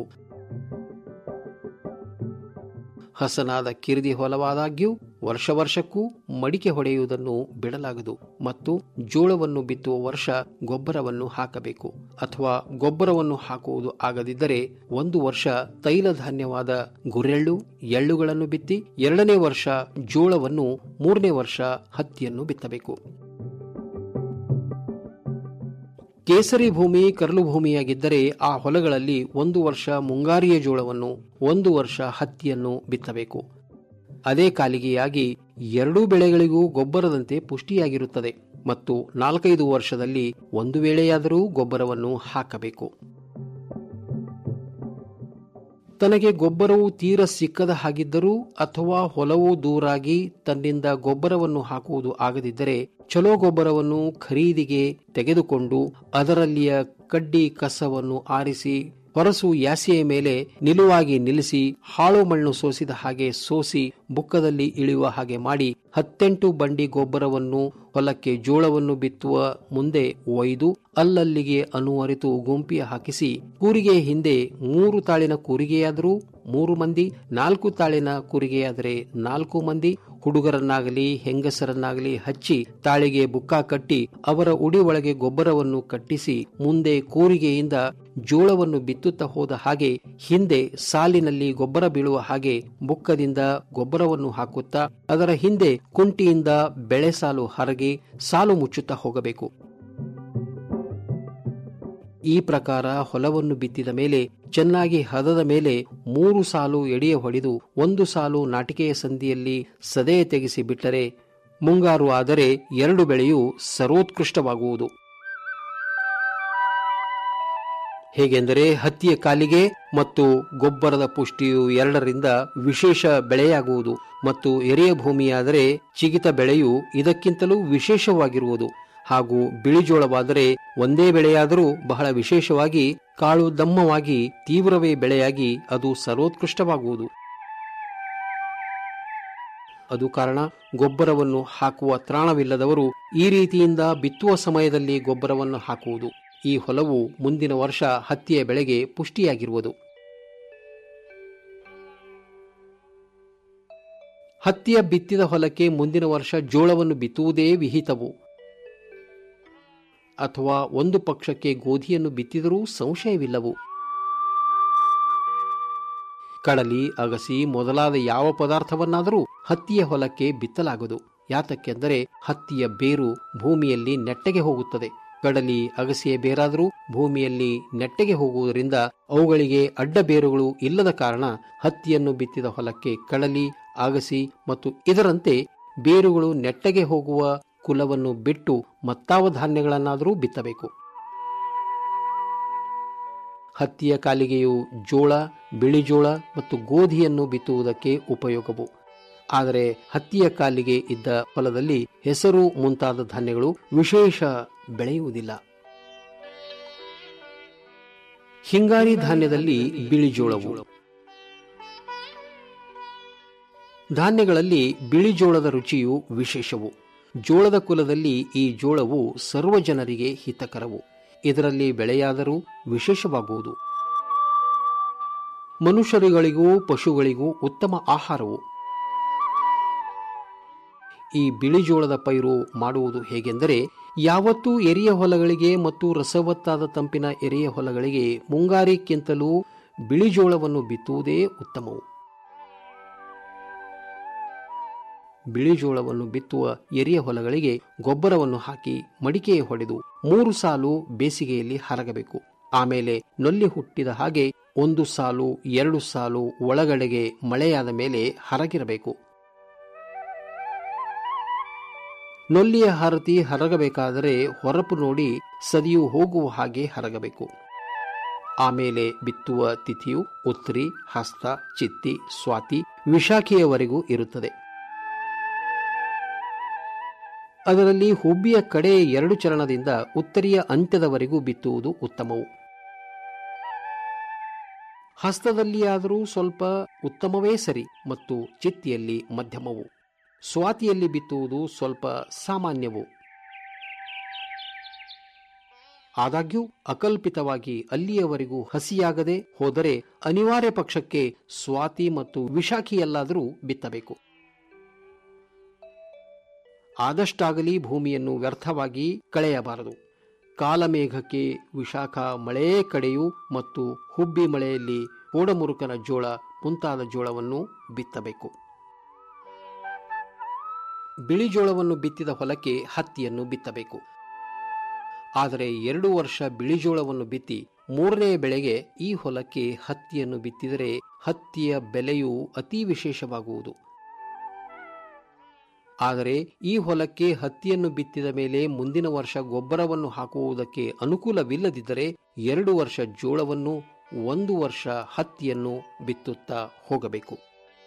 ಹಸನಾದ ಕಿರಿದಿ ಹೊಲವಾದಾಗ್ಯೂ ವರ್ಷ ವರ್ಷಕ್ಕೂ ಮಡಿಕೆ ಹೊಡೆಯುವುದನ್ನು ಬಿಡಲಾಗದು ಮತ್ತು ಜೋಳವನ್ನು ಬಿತ್ತುವ ವರ್ಷ ಗೊಬ್ಬರವನ್ನು ಹಾಕಬೇಕು ಅಥವಾ ಗೊಬ್ಬರವನ್ನು ಹಾಕುವುದು ಆಗದಿದ್ದರೆ ಒಂದು ವರ್ಷ ತೈಲ ಧಾನ್ಯವಾದ ಗುರೆಳ್ಳು ಎಳ್ಳುಗಳನ್ನು ಬಿತ್ತಿ ಎರಡನೇ ವರ್ಷ ಜೋಳವನ್ನು ಮೂರನೇ ವರ್ಷ ಹತ್ತಿಯನ್ನು ಬಿತ್ತಬೇಕು ಕೇಸರಿ ಭೂಮಿ ಕರಲು ಭೂಮಿಯಾಗಿದ್ದರೆ ಆ ಹೊಲಗಳಲ್ಲಿ ಒಂದು ವರ್ಷ ಮುಂಗಾರಿಯ ಜೋಳವನ್ನು ಒಂದು ವರ್ಷ ಹತ್ತಿಯನ್ನು ಬಿತ್ತಬೇಕು ಅದೇ ಕಾಲಿಗೆಯಾಗಿ ಎರಡೂ ಬೆಳೆಗಳಿಗೂ ಗೊಬ್ಬರದಂತೆ ಪುಷ್ಟಿಯಾಗಿರುತ್ತದೆ ಮತ್ತು ನಾಲ್ಕೈದು ವರ್ಷದಲ್ಲಿ ಒಂದು ವೇಳೆಯಾದರೂ ಗೊಬ್ಬರವನ್ನು ಹಾಕಬೇಕು ತನಗೆ ಗೊಬ್ಬರವು ತೀರ ಸಿಕ್ಕದ ಹಾಗಿದ್ದರೂ ಅಥವಾ ಹೊಲವು ದೂರಾಗಿ ತನ್ನಿಂದ ಗೊಬ್ಬರವನ್ನು ಹಾಕುವುದು ಆಗದಿದ್ದರೆ ಚಲೋ ಗೊಬ್ಬರವನ್ನು ಖರೀದಿಗೆ ತೆಗೆದುಕೊಂಡು ಅದರಲ್ಲಿಯ ಕಡ್ಡಿ ಕಸವನ್ನು ಆರಿಸಿ ಹೊರಸು ಯಾಸೆಯ ಮೇಲೆ ನಿಲುವಾಗಿ ನಿಲ್ಲಿಸಿ ಹಾಳು ಮಣ್ಣು ಸೋಸಿದ ಹಾಗೆ ಸೋಸಿ ಬುಕ್ಕದಲ್ಲಿ ಇಳಿಯುವ ಹಾಗೆ ಮಾಡಿ ಹತ್ತೆಂಟು ಬಂಡಿ ಗೊಬ್ಬರವನ್ನು ಹೊಲಕ್ಕೆ ಜೋಳವನ್ನು ಬಿತ್ತುವ ಮುಂದೆ ಒಯ್ದು ಅಲ್ಲಲ್ಲಿಗೆ ಅನುವರಿತು ಗುಂಪಿಯ ಹಾಕಿಸಿ ಕೂರಿಗೆ ಹಿಂದೆ ಮೂರು ತಾಳಿನ ಕೂರಿಗೆಯಾದರೂ ಮೂರು ಮಂದಿ ನಾಲ್ಕು ತಾಳಿನ ಕೂರಿಗೆಯಾದರೆ ನಾಲ್ಕು ಮಂದಿ ಹುಡುಗರನ್ನಾಗಲಿ ಹೆಂಗಸರನ್ನಾಗಲಿ ಹಚ್ಚಿ ತಾಳಿಗೆ ಬುಕ್ಕ ಕಟ್ಟಿ ಅವರ ಉಡಿ ಒಳಗೆ ಗೊಬ್ಬರವನ್ನು ಕಟ್ಟಿಸಿ ಮುಂದೆ ಕೂರಿಗೆಯಿಂದ ಜೋಳವನ್ನು ಬಿತ್ತುತ್ತಾ ಹೋದ ಹಾಗೆ ಹಿಂದೆ ಸಾಲಿನಲ್ಲಿ ಗೊಬ್ಬರ ಬೀಳುವ ಹಾಗೆ ಬುಕ್ಕದಿಂದ ಗೊಬ್ಬರವನ್ನು ಹಾಕುತ್ತಾ ಅದರ ಹಿಂದೆ ಕುಂಟಿಯಿಂದ ಬೆಳೆ ಸಾಲು ಹರಗಿ ಸಾಲು ಮುಚ್ಚುತ್ತಾ ಹೋಗಬೇಕು ಈ ಪ್ರಕಾರ ಹೊಲವನ್ನು ಬಿತ್ತಿದ ಮೇಲೆ ಚೆನ್ನಾಗಿ ಹದದ ಮೇಲೆ ಮೂರು ಸಾಲು ಎಡೆಯ ಹೊಡೆದು ಒಂದು ಸಾಲು ನಾಟಿಕೆಯ ಸಂಧಿಯಲ್ಲಿ ಸದೆಯ ತೆಗೆಸಿ ಬಿಟ್ಟರೆ ಮುಂಗಾರು ಆದರೆ ಎರಡು ಬೆಳೆಯು ಸರ್ವೋತ್ಕೃಷ್ಟವಾಗುವುದು ಹೇಗೆಂದರೆ ಹತ್ತಿಯ ಕಾಲಿಗೆ ಮತ್ತು ಗೊಬ್ಬರದ ಪುಷ್ಟಿಯು ಎರಡರಿಂದ ವಿಶೇಷ ಬೆಳೆಯಾಗುವುದು ಮತ್ತು ಎರೆಯ ಭೂಮಿಯಾದರೆ ಚಿಗಿತ ಬೆಳೆಯು ಇದಕ್ಕಿಂತಲೂ ವಿಶೇಷವಾಗಿರುವುದು ಹಾಗೂ ಬಿಳಿಜೋಳವಾದರೆ ಒಂದೇ ಬೆಳೆಯಾದರೂ ಬಹಳ ವಿಶೇಷವಾಗಿ ಕಾಳು ದಮ್ಮವಾಗಿ ತೀವ್ರವೇ ಬೆಳೆಯಾಗಿ ಅದು ಸರ್ವೋತ್ಕೃಷ್ಟವಾಗುವುದು ಅದು ಕಾರಣ ಗೊಬ್ಬರವನ್ನು ಹಾಕುವ ತ್ರಾಣವಿಲ್ಲದವರು ಈ ರೀತಿಯಿಂದ ಬಿತ್ತುವ ಸಮಯದಲ್ಲಿ ಗೊಬ್ಬರವನ್ನು ಹಾಕುವುದು ಈ ಹೊಲವು ಮುಂದಿನ ವರ್ಷ ಹತ್ತಿಯ ಬೆಳೆಗೆ ಪುಷ್ಟಿಯಾಗಿರುವುದು ಹತ್ತಿಯ ಬಿತ್ತಿದ ಹೊಲಕ್ಕೆ ಮುಂದಿನ ವರ್ಷ ಜೋಳವನ್ನು ಬಿತ್ತುವುದೇ ವಿಹಿತವು ಅಥವಾ ಒಂದು ಪಕ್ಷಕ್ಕೆ ಗೋಧಿಯನ್ನು ಬಿತ್ತಿದರೂ ಸಂಶಯವಿಲ್ಲವು ಕಡಲಿ ಅಗಸಿ ಮೊದಲಾದ ಯಾವ ಪದಾರ್ಥವನ್ನಾದರೂ ಹತ್ತಿಯ ಹೊಲಕ್ಕೆ ಬಿತ್ತಲಾಗದು ಯಾತಕ್ಕೆಂದರೆ ಹತ್ತಿಯ ಬೇರು ಭೂಮಿಯಲ್ಲಿ ನೆಟ್ಟಗೆ ಹೋಗುತ್ತದೆ ಕಡಲಿ ಅಗಸಿಯ ಬೇರಾದರೂ ಭೂಮಿಯಲ್ಲಿ ನೆಟ್ಟಗೆ ಹೋಗುವುದರಿಂದ ಅವುಗಳಿಗೆ ಅಡ್ಡ ಬೇರುಗಳು ಇಲ್ಲದ ಕಾರಣ ಹತ್ತಿಯನ್ನು ಬಿತ್ತಿದ ಹೊಲಕ್ಕೆ ಕಡಲಿ ಅಗಸಿ ಮತ್ತು ಇದರಂತೆ ಬೇರುಗಳು ನೆಟ್ಟಗೆ ಹೋಗುವ ಕುಲವನ್ನು ಬಿಟ್ಟು ಮತ್ತಾವ ಧಾನ್ಯಗಳನ್ನಾದರೂ ಬಿತ್ತಬೇಕು ಹತ್ತಿಯ ಕಾಲಿಗೆಯು ಜೋಳ ಬಿಳಿಜೋಳ ಮತ್ತು ಗೋಧಿಯನ್ನು ಬಿತ್ತುವುದಕ್ಕೆ ಉಪಯೋಗವು ಆದರೆ ಹತ್ತಿಯ ಕಾಲಿಗೆ ಇದ್ದ ಹೊಲದಲ್ಲಿ ಹೆಸರು ಮುಂತಾದ ಧಾನ್ಯಗಳು ವಿಶೇಷ ಬೆಳೆಯುವುದಿಲ್ಲ ಹಿಂಗಾರಿ ಧಾನ್ಯದಲ್ಲಿ ಬಿಳಿಜೋಳವು ಧಾನ್ಯಗಳಲ್ಲಿ ಬಿಳಿಜೋಳದ ರುಚಿಯು ವಿಶೇಷವು ಜೋಳದ ಕುಲದಲ್ಲಿ ಈ ಜೋಳವು ಸರ್ವ ಜನರಿಗೆ ಹಿತಕರವು ಇದರಲ್ಲಿ ಬೆಳೆಯಾದರೂ ವಿಶೇಷವಾಗುವುದು ಮನುಷ್ಯರುಗಳಿಗೂ ಪಶುಗಳಿಗೂ ಉತ್ತಮ ಆಹಾರವು ಈ ಬಿಳಿಜೋಳದ ಪೈರು ಮಾಡುವುದು ಹೇಗೆಂದರೆ ಯಾವತ್ತೂ ಎರೆಯ ಹೊಲಗಳಿಗೆ ಮತ್ತು ರಸವತ್ತಾದ ತಂಪಿನ ಎರೆಯ ಹೊಲಗಳಿಗೆ ಮುಂಗಾರಿಕ್ಕಿಂತಲೂ ಬಿಳಿಜೋಳವನ್ನು ಬಿತ್ತುವುದೇ ಉತ್ತಮವು ಬಿಳಿಜೋಳವನ್ನು ಬಿತ್ತುವ ಎರೆಯ ಹೊಲಗಳಿಗೆ ಗೊಬ್ಬರವನ್ನು ಹಾಕಿ ಮಡಿಕೆ ಹೊಡೆದು ಮೂರು ಸಾಲು ಬೇಸಿಗೆಯಲ್ಲಿ ಹರಗಬೇಕು ಆಮೇಲೆ ನೊಲ್ಲಿ ಹುಟ್ಟಿದ ಹಾಗೆ ಒಂದು ಸಾಲು ಎರಡು ಸಾಲು ಒಳಗಡೆಗೆ ಮಳೆಯಾದ ಮೇಲೆ ಹರಗಿರಬೇಕು ನೊಲ್ಲಿಯ ಹರತಿ ಹರಗಬೇಕಾದರೆ ಹೊರಪು ನೋಡಿ ಸದಿಯು ಹೋಗುವ ಹಾಗೆ ಹರಗಬೇಕು ಆಮೇಲೆ ಬಿತ್ತುವ ತಿಥಿಯು ಉತ್ತರಿ ಹಸ್ತ ಚಿತ್ತಿ ಸ್ವಾತಿ ವಿಶಾಖೆಯವರೆಗೂ ಇರುತ್ತದೆ ಅದರಲ್ಲಿ ಹುಬ್ಬಿಯ ಕಡೆ ಎರಡು ಚರಣದಿಂದ ಉತ್ತರಿಯ ಅಂತ್ಯದವರೆಗೂ ಬಿತ್ತುವುದು ಉತ್ತಮವು ಹಸ್ತದಲ್ಲಿಯಾದರೂ ಸ್ವಲ್ಪ ಉತ್ತಮವೇ ಸರಿ ಮತ್ತು ಚಿತ್ತಿಯಲ್ಲಿ ಮಧ್ಯಮವು ಸ್ವಾತಿಯಲ್ಲಿ ಬಿತ್ತುವುದು ಸ್ವಲ್ಪ ಸಾಮಾನ್ಯವು ಆದಾಗ್ಯೂ ಅಕಲ್ಪಿತವಾಗಿ ಅಲ್ಲಿಯವರೆಗೂ ಹಸಿಯಾಗದೆ ಹೋದರೆ ಅನಿವಾರ್ಯ ಪಕ್ಷಕ್ಕೆ ಸ್ವಾತಿ ಮತ್ತು ವಿಶಾಖಿಯಲ್ಲಾದರೂ ಬಿತ್ತಬೇಕು ಆದಷ್ಟಾಗಲಿ ಭೂಮಿಯನ್ನು ವ್ಯರ್ಥವಾಗಿ ಕಳೆಯಬಾರದು ಕಾಲಮೇಘಕ್ಕೆ ವಿಶಾಖ ಮಳೆಯೇ ಕಡೆಯು ಮತ್ತು ಹುಬ್ಬಿ ಮಳೆಯಲ್ಲಿ ಕೋಡಮುರುಕನ ಜೋಳ ಮುಂತಾದ ಜೋಳವನ್ನು ಬಿತ್ತಬೇಕು ಬಿಳಿ ಜೋಳವನ್ನು ಬಿತ್ತಿದ ಹೊಲಕ್ಕೆ ಹತ್ತಿಯನ್ನು ಬಿತ್ತಬೇಕು ಆದರೆ ಎರಡು ವರ್ಷ ಬಿಳಿಜೋಳವನ್ನು ಬಿತ್ತಿ ಮೂರನೇ ಬೆಳೆಗೆ ಈ ಹೊಲಕ್ಕೆ ಹತ್ತಿಯನ್ನು ಬಿತ್ತಿದರೆ ಹತ್ತಿಯ ಬೆಲೆಯು ಅತಿ ವಿಶೇಷವಾಗುವುದು ಆದರೆ ಈ ಹೊಲಕ್ಕೆ ಹತ್ತಿಯನ್ನು ಬಿತ್ತಿದ ಮೇಲೆ ಮುಂದಿನ ವರ್ಷ ಗೊಬ್ಬರವನ್ನು ಹಾಕುವುದಕ್ಕೆ ಅನುಕೂಲವಿಲ್ಲದಿದ್ದರೆ ಎರಡು ವರ್ಷ ಜೋಳವನ್ನು ಒಂದು ವರ್ಷ ಹತ್ತಿಯನ್ನು ಬಿತ್ತುತ್ತಾ ಹೋಗಬೇಕು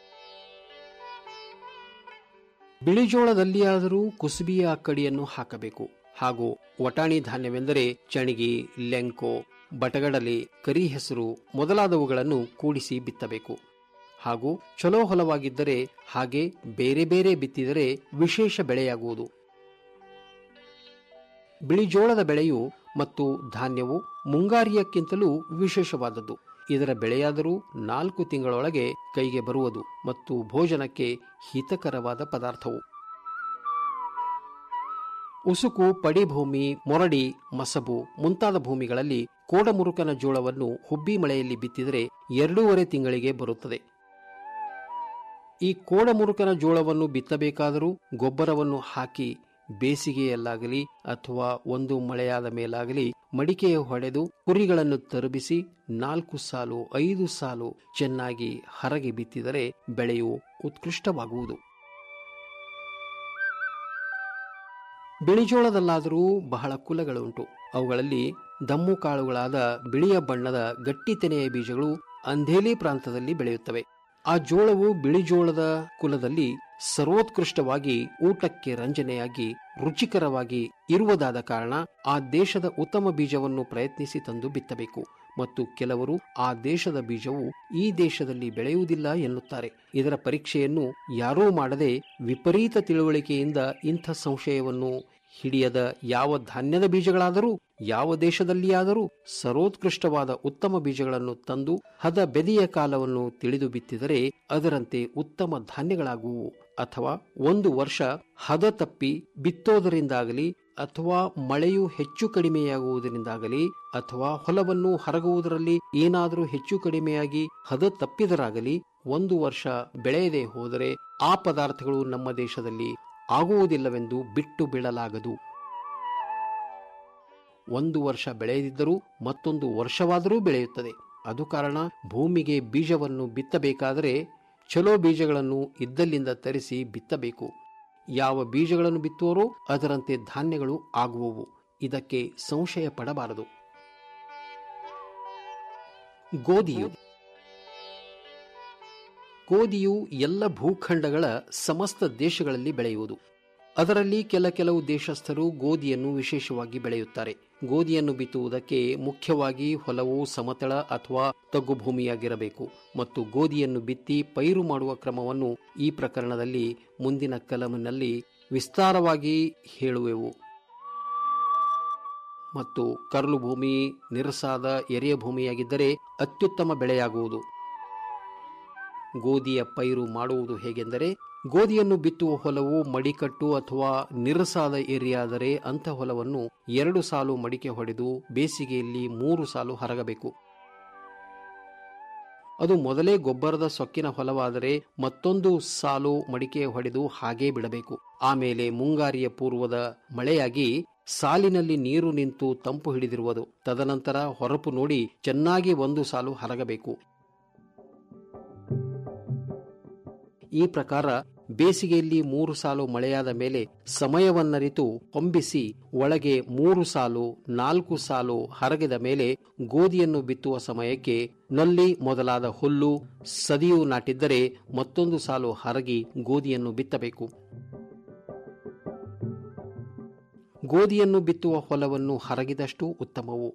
ಬಿಳಿಜೋಳದಲ್ಲಿಯಾದರೂ ಕುಸುಬಿಯ ಅಕ್ಕಡಿಯನ್ನು ಹಾಕಬೇಕು ಹಾಗೂ ವಟಾಣಿ ಧಾನ್ಯವೆಂದರೆ ಚಣಿಗಿ ಲೆಂಕೋ ಬಟಗಡಲೆ ಕರಿ ಹೆಸರು ಮೊದಲಾದವುಗಳನ್ನು ಕೂಡಿಸಿ ಬಿತ್ತಬೇಕು ಹಾಗೂ ಚಲೋ ಹೊಲವಾಗಿದ್ದರೆ ಹಾಗೆ ಬೇರೆ ಬೇರೆ ಬಿತ್ತಿದರೆ ವಿಶೇಷ ಬೆಳೆಯಾಗುವುದು ಬಿಳಿಜೋಳದ ಬೆಳೆಯು ಮತ್ತು ಧಾನ್ಯವು ಮುಂಗಾರಿಯಕ್ಕಿಂತಲೂ ವಿಶೇಷವಾದದ್ದು ಇದರ ಬೆಳೆಯಾದರೂ ನಾಲ್ಕು ತಿಂಗಳೊಳಗೆ ಕೈಗೆ ಬರುವುದು ಮತ್ತು ಭೋಜನಕ್ಕೆ ಹಿತಕರವಾದ ಪದಾರ್ಥವು ಉಸುಕು ಪಡಿಭೂಮಿ ಮೊರಡಿ ಮಸಬು ಮುಂತಾದ ಭೂಮಿಗಳಲ್ಲಿ ಕೋಡಮುರುಕನ ಜೋಳವನ್ನು ಹುಬ್ಬಿ ಮಳೆಯಲ್ಲಿ ಬಿತ್ತಿದರೆ ಎರಡೂವರೆ ತಿಂಗಳಿಗೆ ಬರುತ್ತದೆ ಈ ಕೋಡಮುರುಕನ ಜೋಳವನ್ನು ಬಿತ್ತಬೇಕಾದರೂ ಗೊಬ್ಬರವನ್ನು ಹಾಕಿ ಬೇಸಿಗೆಯಲ್ಲಾಗಲಿ ಅಥವಾ ಒಂದು ಮಳೆಯಾದ ಮೇಲಾಗಲಿ ಮಡಿಕೆಯ ಹೊಡೆದು ಕುರಿಗಳನ್ನು ತರಬಿಸಿ ನಾಲ್ಕು ಸಾಲು ಐದು ಸಾಲು ಚೆನ್ನಾಗಿ ಹರಗಿ ಬಿತ್ತಿದರೆ ಬೆಳೆಯು ಉತ್ಕೃಷ್ಟವಾಗುವುದು ಬಿಳಿಜೋಳದಲ್ಲಾದರೂ ಬಹಳ ಕುಲಗಳುಂಟು ಅವುಗಳಲ್ಲಿ ದಮ್ಮು ಕಾಳುಗಳಾದ ಬಿಳಿಯ ಬಣ್ಣದ ಗಟ್ಟಿ ತೆನೆಯ ಬೀಜಗಳು ಅಂಧೇಲಿ ಪ್ರಾಂತದಲ್ಲಿ ಬೆಳೆಯುತ್ತವೆ ಆ ಜೋಳವು ಬಿಳಿಜೋಳದ ಕುಲದಲ್ಲಿ ಸರ್ವೋತ್ಕೃಷ್ಟವಾಗಿ ಊಟಕ್ಕೆ ರಂಜನೆಯಾಗಿ ರುಚಿಕರವಾಗಿ ಇರುವುದಾದ ಕಾರಣ ಆ ದೇಶದ ಉತ್ತಮ ಬೀಜವನ್ನು ಪ್ರಯತ್ನಿಸಿ ತಂದು ಬಿತ್ತಬೇಕು ಮತ್ತು ಕೆಲವರು ಆ ದೇಶದ ಬೀಜವು ಈ ದೇಶದಲ್ಲಿ ಬೆಳೆಯುವುದಿಲ್ಲ ಎನ್ನುತ್ತಾರೆ ಇದರ ಪರೀಕ್ಷೆಯನ್ನು ಯಾರೂ ಮಾಡದೆ ವಿಪರೀತ ತಿಳುವಳಿಕೆಯಿಂದ ಇಂಥ ಸಂಶಯವನ್ನು ಹಿಡಿಯದ ಯಾವ ಧಾನ್ಯದ ಬೀಜಗಳಾದರೂ ಯಾವ ದೇಶದಲ್ಲಿಯಾದರೂ ಸರ್ವೋತ್ಕೃಷ್ಟವಾದ ಉತ್ತಮ ಬೀಜಗಳನ್ನು ತಂದು ಹದ ಬೆದೆಯ ಕಾಲವನ್ನು ತಿಳಿದು ಬಿತ್ತಿದರೆ ಅದರಂತೆ ಉತ್ತಮ ಧಾನ್ಯಗಳಾಗುವು ಅಥವಾ ಒಂದು ವರ್ಷ ಹದ ತಪ್ಪಿ ಬಿತ್ತೋದರಿಂದಾಗಲಿ ಅಥವಾ ಮಳೆಯು ಹೆಚ್ಚು ಕಡಿಮೆಯಾಗುವುದರಿಂದಾಗಲಿ ಅಥವಾ ಹೊಲವನ್ನು ಹರಗುವುದರಲ್ಲಿ ಏನಾದರೂ ಹೆಚ್ಚು ಕಡಿಮೆಯಾಗಿ ಹದ ತಪ್ಪಿದರಾಗಲಿ ಒಂದು ವರ್ಷ ಬೆಳೆಯದೆ ಹೋದರೆ ಆ ಪದಾರ್ಥಗಳು ನಮ್ಮ ದೇಶದಲ್ಲಿ ಆಗುವುದಿಲ್ಲವೆಂದು ಬಿಟ್ಟು ಬಿಡಲಾಗದು ಒಂದು ವರ್ಷ ಬೆಳೆಯದಿದ್ದರೂ ಮತ್ತೊಂದು ವರ್ಷವಾದರೂ ಬೆಳೆಯುತ್ತದೆ ಅದು ಕಾರಣ ಭೂಮಿಗೆ ಬೀಜವನ್ನು ಬಿತ್ತಬೇಕಾದರೆ ಚಲೋ ಬೀಜಗಳನ್ನು ಇದ್ದಲ್ಲಿಂದ ತರಿಸಿ ಬಿತ್ತಬೇಕು ಯಾವ ಬೀಜಗಳನ್ನು ಬಿತ್ತುವರೋ ಅದರಂತೆ ಧಾನ್ಯಗಳು ಆಗುವವು ಇದಕ್ಕೆ ಸಂಶಯ ಪಡಬಾರದು ಗೋಧಿಯು ಗೋಧಿಯು ಎಲ್ಲ ಭೂಖಂಡಗಳ ಸಮಸ್ತ ದೇಶಗಳಲ್ಲಿ ಬೆಳೆಯುವುದು ಅದರಲ್ಲಿ ಕೆಲ ಕೆಲವು ದೇಶಸ್ಥರು ಗೋಧಿಯನ್ನು ವಿಶೇಷವಾಗಿ ಬೆಳೆಯುತ್ತಾರೆ ಗೋಧಿಯನ್ನು ಬಿತ್ತುವುದಕ್ಕೆ ಮುಖ್ಯವಾಗಿ ಹೊಲವು ಸಮತಳ ಅಥವಾ ತಗ್ಗು ಭೂಮಿಯಾಗಿರಬೇಕು ಮತ್ತು ಗೋಧಿಯನ್ನು ಬಿತ್ತಿ ಪೈರು ಮಾಡುವ ಕ್ರಮವನ್ನು ಈ ಪ್ರಕರಣದಲ್ಲಿ ಮುಂದಿನ ಕಲಮಿನಲ್ಲಿ ವಿಸ್ತಾರವಾಗಿ ಹೇಳುವೆವು ಮತ್ತು ಕರಲು ಭೂಮಿ ನಿರಸಾದ ಎರೆಯ ಭೂಮಿಯಾಗಿದ್ದರೆ ಅತ್ಯುತ್ತಮ ಬೆಳೆಯಾಗುವುದು ಗೋಧಿಯ ಪೈರು ಮಾಡುವುದು ಹೇಗೆಂದರೆ ಗೋಧಿಯನ್ನು ಬಿತ್ತುವ ಹೊಲವು ಮಡಿಕಟ್ಟು ಅಥವಾ ನಿರಸಾದ ಏರಿಯಾದರೆ ಅಂಥ ಹೊಲವನ್ನು ಎರಡು ಸಾಲು ಮಡಿಕೆ ಹೊಡೆದು ಬೇಸಿಗೆಯಲ್ಲಿ ಮೂರು ಸಾಲು ಹರಗಬೇಕು ಅದು ಮೊದಲೇ ಗೊಬ್ಬರದ ಸೊಕ್ಕಿನ ಹೊಲವಾದರೆ ಮತ್ತೊಂದು ಸಾಲು ಮಡಿಕೆ ಹೊಡೆದು ಹಾಗೇ ಬಿಡಬೇಕು ಆಮೇಲೆ ಮುಂಗಾರಿಯ ಪೂರ್ವದ ಮಳೆಯಾಗಿ ಸಾಲಿನಲ್ಲಿ ನೀರು ನಿಂತು ತಂಪು ಹಿಡಿದಿರುವುದು ತದನಂತರ ಹೊರಪು ನೋಡಿ ಚೆನ್ನಾಗಿ ಒಂದು ಸಾಲು ಹರಗಬೇಕು ಈ ಪ್ರಕಾರ ಬೇಸಿಗೆಯಲ್ಲಿ ಮೂರು ಸಾಲು ಮಳೆಯಾದ ಮೇಲೆ ಸಮಯವನ್ನರಿತು ಹೊಂಬಿಸಿ ಒಳಗೆ ಮೂರು ಸಾಲು ನಾಲ್ಕು ಸಾಲು ಹರಗಿದ ಮೇಲೆ ಗೋಧಿಯನ್ನು ಬಿತ್ತುವ ಸಮಯಕ್ಕೆ ನೊಲ್ಲಿ ಮೊದಲಾದ ಹುಲ್ಲು ಸದಿಯು ನಾಟಿದ್ದರೆ ಮತ್ತೊಂದು ಸಾಲು ಹರಗಿ ಗೋಧಿಯನ್ನು ಬಿತ್ತಬೇಕು ಗೋಧಿಯನ್ನು ಬಿತ್ತುವ ಹೊಲವನ್ನು ಹರಗಿದಷ್ಟು ಉತ್ತಮವು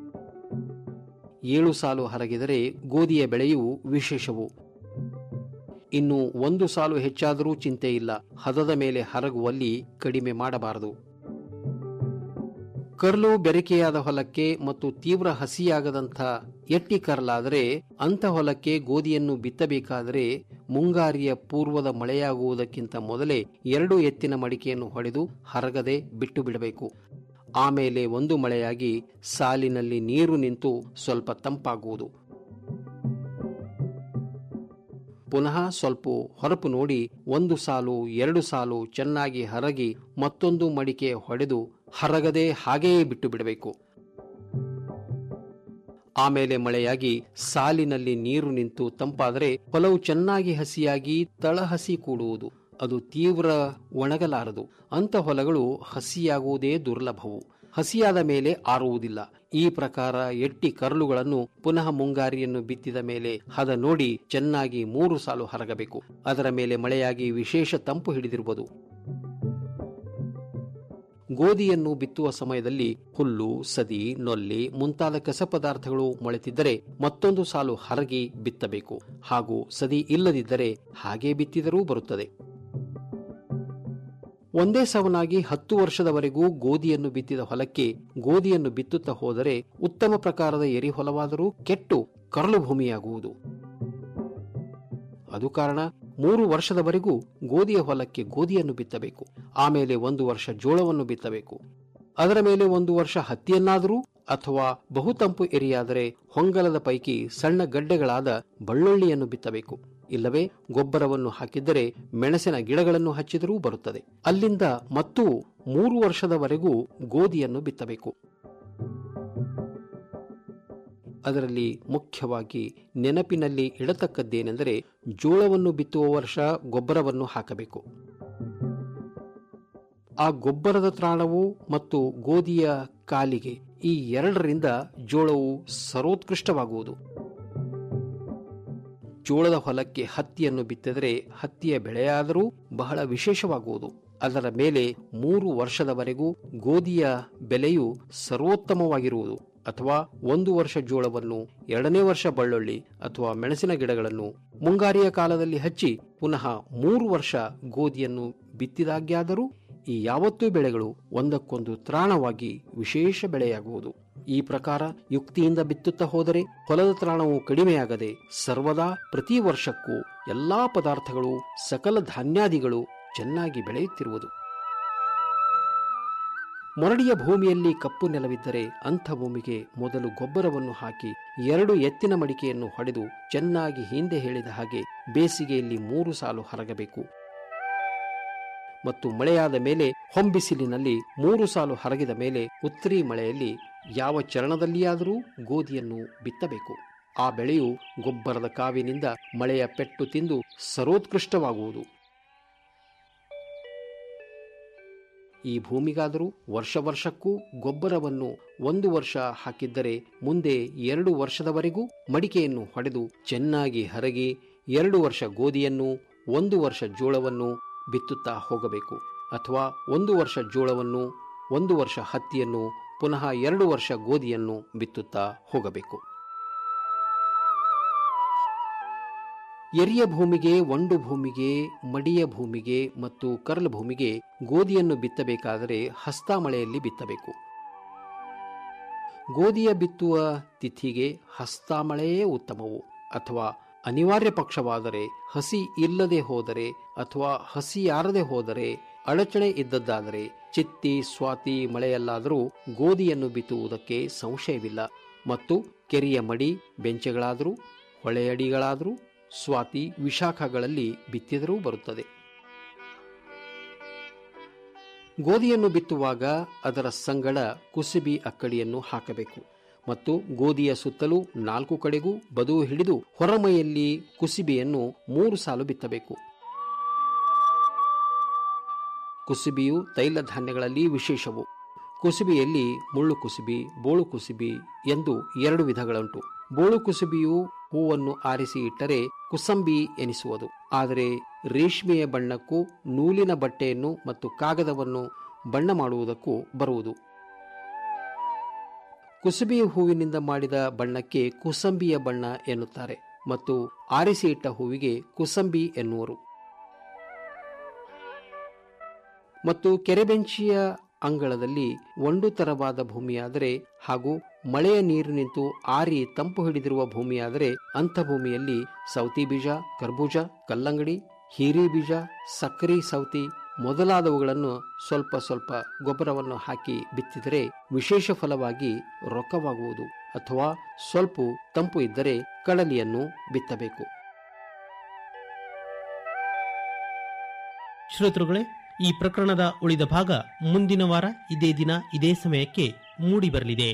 ಏಳು ಸಾಲು ಹರಗಿದರೆ ಗೋಧಿಯ ಬೆಳೆಯು ವಿಶೇಷವು ಇನ್ನು ಒಂದು ಸಾಲು ಹೆಚ್ಚಾದರೂ ಚಿಂತೆ ಇಲ್ಲ ಹದದ ಮೇಲೆ ಹರಗುವಲ್ಲಿ ಕಡಿಮೆ ಮಾಡಬಾರದು ಕರ್ಲು ಬೆರಕೆಯಾದ ಹೊಲಕ್ಕೆ ಮತ್ತು ತೀವ್ರ ಹಸಿಯಾಗದಂಥ ಎಟ್ಟಿ ಕರ್ಲಾದರೆ ಅಂಥ ಹೊಲಕ್ಕೆ ಗೋಧಿಯನ್ನು ಬಿತ್ತಬೇಕಾದರೆ ಮುಂಗಾರಿಯ ಪೂರ್ವದ ಮಳೆಯಾಗುವುದಕ್ಕಿಂತ ಮೊದಲೇ ಎರಡು ಎತ್ತಿನ ಮಡಿಕೆಯನ್ನು ಹೊಡೆದು ಹರಗದೆ ಬಿಟ್ಟು ಬಿಡಬೇಕು ಆಮೇಲೆ ಒಂದು ಮಳೆಯಾಗಿ ಸಾಲಿನಲ್ಲಿ ನೀರು ನಿಂತು ಸ್ವಲ್ಪ ತಂಪಾಗುವುದು ಪುನಃ ಸ್ವಲ್ಪ ಹೊರಪು ನೋಡಿ ಒಂದು ಸಾಲು ಎರಡು ಸಾಲು ಚೆನ್ನಾಗಿ ಹರಗಿ ಮತ್ತೊಂದು ಮಡಿಕೆ ಹೊಡೆದು ಹರಗದೆ ಹಾಗೆಯೇ ಬಿಟ್ಟು ಬಿಡಬೇಕು ಆಮೇಲೆ ಮಳೆಯಾಗಿ ಸಾಲಿನಲ್ಲಿ ನೀರು ನಿಂತು ತಂಪಾದರೆ ಹೊಲವು ಚೆನ್ನಾಗಿ ಹಸಿಯಾಗಿ ತಳಹಸಿ ಕೂಡುವುದು ಅದು ತೀವ್ರ ಒಣಗಲಾರದು ಅಂಥ ಹೊಲಗಳು ಹಸಿಯಾಗುವುದೇ ದುರ್ಲಭವು ಹಸಿಯಾದ ಮೇಲೆ ಆರುವುದಿಲ್ಲ ಈ ಪ್ರಕಾರ ಎಟ್ಟಿ ಕರಳುಗಳನ್ನು ಪುನಃ ಮುಂಗಾರಿಯನ್ನು ಬಿತ್ತಿದ ಮೇಲೆ ಹದ ನೋಡಿ ಚೆನ್ನಾಗಿ ಮೂರು ಸಾಲು ಹರಗಬೇಕು ಅದರ ಮೇಲೆ ಮಳೆಯಾಗಿ ವಿಶೇಷ ತಂಪು ಹಿಡಿದಿರುವುದು ಗೋಧಿಯನ್ನು ಬಿತ್ತುವ ಸಮಯದಲ್ಲಿ ಹುಲ್ಲು ಸದಿ ನೊಲ್ಲಿ ಮುಂತಾದ ಕಸ ಪದಾರ್ಥಗಳು ಮೊಳೆತಿದ್ದರೆ ಮತ್ತೊಂದು ಸಾಲು ಹರಗಿ ಬಿತ್ತಬೇಕು ಹಾಗೂ ಸದಿ ಇಲ್ಲದಿದ್ದರೆ ಹಾಗೆ ಬಿತ್ತಿದರೂ ಬರುತ್ತದೆ ಒಂದೇ ಸವನಾಗಿ ಹತ್ತು ವರ್ಷದವರೆಗೂ ಗೋಧಿಯನ್ನು ಬಿತ್ತಿದ ಹೊಲಕ್ಕೆ ಗೋಧಿಯನ್ನು ಬಿತ್ತುತ್ತಾ ಹೋದರೆ ಉತ್ತಮ ಪ್ರಕಾರದ ಎರಿಹೊಲವಾದರೂ ಕೆಟ್ಟು ಕರಳು ಭೂಮಿಯಾಗುವುದು ಅದು ಕಾರಣ ಮೂರು ವರ್ಷದವರೆಗೂ ಗೋಧಿಯ ಹೊಲಕ್ಕೆ ಗೋಧಿಯನ್ನು ಬಿತ್ತಬೇಕು ಆಮೇಲೆ ಒಂದು ವರ್ಷ ಜೋಳವನ್ನು ಬಿತ್ತಬೇಕು ಅದರ ಮೇಲೆ ಒಂದು ವರ್ಷ ಹತ್ತಿಯನ್ನಾದರೂ ಅಥವಾ ಬಹುತಂಪು ಎರಿಯಾದರೆ ಹೊಂಗಲದ ಪೈಕಿ ಸಣ್ಣ ಗಡ್ಡೆಗಳಾದ ಬಳ್ಳುಳ್ಳಿಯನ್ನು ಬಿತ್ತಬೇಕು ಇಲ್ಲವೇ ಗೊಬ್ಬರವನ್ನು ಹಾಕಿದ್ದರೆ ಮೆಣಸಿನ ಗಿಡಗಳನ್ನು ಹಚ್ಚಿದರೂ ಬರುತ್ತದೆ ಅಲ್ಲಿಂದ ಮತ್ತು ಮೂರು ವರ್ಷದವರೆಗೂ ಗೋಧಿಯನ್ನು ಬಿತ್ತಬೇಕು ಅದರಲ್ಲಿ ಮುಖ್ಯವಾಗಿ ನೆನಪಿನಲ್ಲಿ ಇಡತಕ್ಕದ್ದೇನೆಂದರೆ ಜೋಳವನ್ನು ಬಿತ್ತುವ ವರ್ಷ ಗೊಬ್ಬರವನ್ನು ಹಾಕಬೇಕು ಆ ಗೊಬ್ಬರದ ತ್ರಾಣವು ಮತ್ತು ಗೋಧಿಯ ಕಾಲಿಗೆ ಈ ಎರಡರಿಂದ ಜೋಳವು ಸರ್ವೋತ್ಕೃಷ್ಟವಾಗುವುದು ಜೋಳದ ಹೊಲಕ್ಕೆ ಹತ್ತಿಯನ್ನು ಬಿತ್ತಿದರೆ ಹತ್ತಿಯ ಬೆಳೆಯಾದರೂ ಬಹಳ ವಿಶೇಷವಾಗುವುದು ಅದರ ಮೇಲೆ ಮೂರು ವರ್ಷದವರೆಗೂ ಗೋಧಿಯ ಬೆಲೆಯು ಸರ್ವೋತ್ತಮವಾಗಿರುವುದು ಅಥವಾ ಒಂದು ವರ್ಷ ಜೋಳವನ್ನು ಎರಡನೇ ವರ್ಷ ಬಳ್ಳುಳ್ಳಿ ಅಥವಾ ಮೆಣಸಿನ ಗಿಡಗಳನ್ನು ಮುಂಗಾರಿಯ ಕಾಲದಲ್ಲಿ ಹಚ್ಚಿ ಪುನಃ ಮೂರು ವರ್ಷ ಗೋಧಿಯನ್ನು ಬಿತ್ತಿದಾಗ್ಯಾದರೂ ಈ ಯಾವತ್ತೂ ಬೆಳೆಗಳು ಒಂದಕ್ಕೊಂದು ತ್ರಾಣವಾಗಿ ವಿಶೇಷ ಬೆಳೆಯಾಗುವುದು ಈ ಪ್ರಕಾರ ಯುಕ್ತಿಯಿಂದ ಬಿತ್ತುತ್ತಾ ಹೋದರೆ ಹೊಲದ ತ್ರಾಣವು ಕಡಿಮೆಯಾಗದೆ ಸರ್ವದಾ ಪ್ರತಿ ವರ್ಷಕ್ಕೂ ಎಲ್ಲಾ ಪದಾರ್ಥಗಳು ಸಕಲ ಧಾನ್ಯಾದಿಗಳು ಚೆನ್ನಾಗಿ ಬೆಳೆಯುತ್ತಿರುವುದು ಮೊರಡಿಯ ಭೂಮಿಯಲ್ಲಿ ಕಪ್ಪು ನೆಲವಿದ್ದರೆ ಅಂಥ ಭೂಮಿಗೆ ಮೊದಲು ಗೊಬ್ಬರವನ್ನು ಹಾಕಿ ಎರಡು ಎತ್ತಿನ ಮಡಿಕೆಯನ್ನು ಹೊಡೆದು ಚೆನ್ನಾಗಿ ಹಿಂದೆ ಹೇಳಿದ ಹಾಗೆ ಬೇಸಿಗೆಯಲ್ಲಿ ಮೂರು ಸಾಲು ಹರಗಬೇಕು ಮತ್ತು ಮಳೆಯಾದ ಮೇಲೆ ಹೊಂಬಿಸಿಲಿನಲ್ಲಿ ಮೂರು ಸಾಲು ಹರಗಿದ ಮೇಲೆ ಉತ್ತರಿ ಮಳೆಯಲ್ಲಿ ಯಾವ ಚರಣದಲ್ಲಿಯಾದರೂ ಗೋಧಿಯನ್ನು ಬಿತ್ತಬೇಕು ಆ ಬೆಳೆಯು ಗೊಬ್ಬರದ ಕಾವಿನಿಂದ ಮಳೆಯ ಪೆಟ್ಟು ತಿಂದು ಸರ್ವೋತ್ಕೃಷ್ಟವಾಗುವುದು ಈ ಭೂಮಿಗಾದರೂ ವರ್ಷ ವರ್ಷಕ್ಕೂ ಗೊಬ್ಬರವನ್ನು ಒಂದು ವರ್ಷ ಹಾಕಿದ್ದರೆ ಮುಂದೆ ಎರಡು ವರ್ಷದವರೆಗೂ ಮಡಿಕೆಯನ್ನು ಹೊಡೆದು ಚೆನ್ನಾಗಿ ಹರಗಿ ಎರಡು ವರ್ಷ ಗೋಧಿಯನ್ನು ಒಂದು ವರ್ಷ ಜೋಳವನ್ನು ಬಿತ್ತುತ್ತಾ ಹೋಗಬೇಕು ಅಥವಾ ಒಂದು ವರ್ಷ ಜೋಳವನ್ನು ಒಂದು ವರ್ಷ ಹತ್ತಿಯನ್ನು ಪುನಃ ಎರಡು ವರ್ಷ ಗೋಧಿಯನ್ನು ಬಿತ್ತುತ್ತಾ ಹೋಗಬೇಕು ಎರಿಯ ಭೂಮಿಗೆ ಒಂಡು ಭೂಮಿಗೆ ಮಡಿಯ ಭೂಮಿಗೆ ಮತ್ತು ಕರ್ಲ್ ಭೂಮಿಗೆ ಗೋಧಿಯನ್ನು ಬಿತ್ತಬೇಕಾದರೆ ಹಸ್ತಾಮಳೆಯಲ್ಲಿ ಬಿತ್ತಬೇಕು ಗೋಧಿಯ ಬಿತ್ತುವ ತಿಥಿಗೆ ಹಸ್ತಾಮಳೆಯೇ ಉತ್ತಮವು ಅಥವಾ ಅನಿವಾರ್ಯ ಪಕ್ಷವಾದರೆ ಹಸಿ ಇಲ್ಲದೆ ಹೋದರೆ ಅಥವಾ ಹಸಿಯಾರದೆ ಹೋದರೆ ಅಡಚಣೆ ಇದ್ದದ್ದಾದರೆ ಚಿತ್ತಿ ಸ್ವಾತಿ ಮಳೆಯಲ್ಲಾದರೂ ಗೋಧಿಯನ್ನು ಬಿತ್ತುವುದಕ್ಕೆ ಸಂಶಯವಿಲ್ಲ ಮತ್ತು ಕೆರೆಯ ಮಡಿ ಬೆಂಚೆಗಳಾದರೂ ಹೊಳೆಯಡಿಗಳಾದರೂ ಸ್ವಾತಿ ವಿಶಾಖಗಳಲ್ಲಿ ಬಿತ್ತಿದರೂ ಬರುತ್ತದೆ ಗೋಧಿಯನ್ನು ಬಿತ್ತುವಾಗ ಅದರ ಸಂಗಡ ಕುಸುಬಿ ಅಕ್ಕಡಿಯನ್ನು ಹಾಕಬೇಕು ಮತ್ತು ಗೋಧಿಯ ಸುತ್ತಲೂ ನಾಲ್ಕು ಕಡೆಗೂ ಬದು ಹಿಡಿದು ಹೊರಮೈಯಲ್ಲಿ ಕುಸುಬಿಯನ್ನು ಮೂರು ಸಾಲು ಬಿತ್ತಬೇಕು ಕುಸುಬಿಯು ತೈಲ ಧಾನ್ಯಗಳಲ್ಲಿ ವಿಶೇಷವು ಕುಸುಬಿಯಲ್ಲಿ ಮುಳ್ಳು ಕುಸುಬಿ ಬೋಳು ಕುಸುಬಿ ಎಂದು ಎರಡು ವಿಧಗಳುಂಟು ಬೋಳು ಕುಸುಬಿಯು ಹೂವನ್ನು ಆರಿಸಿ ಇಟ್ಟರೆ ಕುಸಂಬಿ ಎನಿಸುವುದು ಆದರೆ ರೇಷ್ಮೆಯ ಬಣ್ಣಕ್ಕೂ ನೂಲಿನ ಬಟ್ಟೆಯನ್ನು ಮತ್ತು ಕಾಗದವನ್ನು ಬಣ್ಣ ಮಾಡುವುದಕ್ಕೂ ಬರುವುದು ಕುಸುಬಿ ಹೂವಿನಿಂದ ಮಾಡಿದ ಬಣ್ಣಕ್ಕೆ ಕುಸಂಬಿಯ ಬಣ್ಣ ಎನ್ನುತ್ತಾರೆ ಮತ್ತು ಆರಿಸಿ ಇಟ್ಟ ಹೂವಿಗೆ ಕುಸಂಬಿ ಎನ್ನುವರು ಮತ್ತು ಕೆರೆಬೆಂಚಿಯ ಅಂಗಳದಲ್ಲಿ ಒಂದು ತರವಾದ ಭೂಮಿಯಾದರೆ ಹಾಗೂ ಮಳೆಯ ನೀರು ನಿಂತು ಆರಿ ತಂಪು ಹಿಡಿದಿರುವ ಭೂಮಿಯಾದರೆ ಅಂಥ ಭೂಮಿಯಲ್ಲಿ ಸೌತಿ ಬೀಜ ಕರ್ಬೂಜ ಕಲ್ಲಂಗಡಿ ಹೀರಿ ಬೀಜ ಸಕ್ಕರೆ ಸೌತಿ ಮೊದಲಾದವುಗಳನ್ನು ಸ್ವಲ್ಪ ಸ್ವಲ್ಪ ಗೊಬ್ಬರವನ್ನು ಹಾಕಿ ಬಿತ್ತಿದರೆ ವಿಶೇಷ ಫಲವಾಗಿ ರೊಕ್ಕವಾಗುವುದು ಅಥವಾ ಸ್ವಲ್ಪ ತಂಪು ಇದ್ದರೆ ಕಡಲಿಯನ್ನು ಬಿತ್ತಬೇಕು ಶ್ರೋತೃಗಳೇ ಈ ಪ್ರಕರಣದ ಉಳಿದ ಭಾಗ ಮುಂದಿನ ವಾರ ಇದೇ ದಿನ ಇದೇ ಸಮಯಕ್ಕೆ ಮೂಡಿ ಬರಲಿದೆ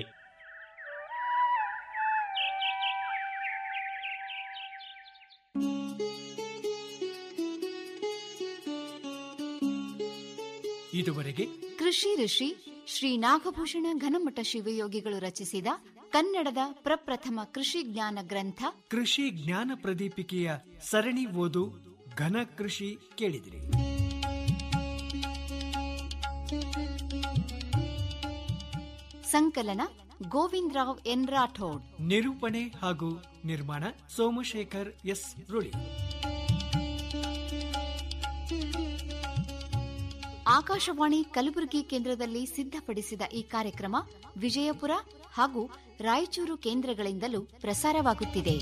ಇದುವರೆಗೆ ಕೃಷಿ ಋಷಿ ಶ್ರೀ ನಾಗಭೂಷಣ ಘನಮಠ ಶಿವಯೋಗಿಗಳು ರಚಿಸಿದ ಕನ್ನಡದ ಪ್ರಪ್ರಥಮ ಕೃಷಿ ಜ್ಞಾನ ಗ್ರಂಥ ಕೃಷಿ ಜ್ಞಾನ ಪ್ರದೀಪಿಕೆಯ ಸರಣಿ ಓದು ಘನ ಕೃಷಿ ಕೇಳಿದಿರಿ ಸಂಕಲನ ಗೋವಿಂದರಾವ್ ಎನ್ ರಾಠೋಡ್ ನಿರೂಪಣೆ ಹಾಗೂ ನಿರ್ಮಾಣ ಸೋಮಶೇಖರ್ ಎಸ್ ರುಳಿ ಆಕಾಶವಾಣಿ ಕಲಬುರಗಿ ಕೇಂದ್ರದಲ್ಲಿ ಸಿದ್ಧಪಡಿಸಿದ ಈ ಕಾರ್ಯಕ್ರಮ ವಿಜಯಪುರ ಹಾಗೂ ರಾಯಚೂರು ಕೇಂದ್ರಗಳಿಂದಲೂ ಪ್ರಸಾರವಾಗುತ್ತಿದೆ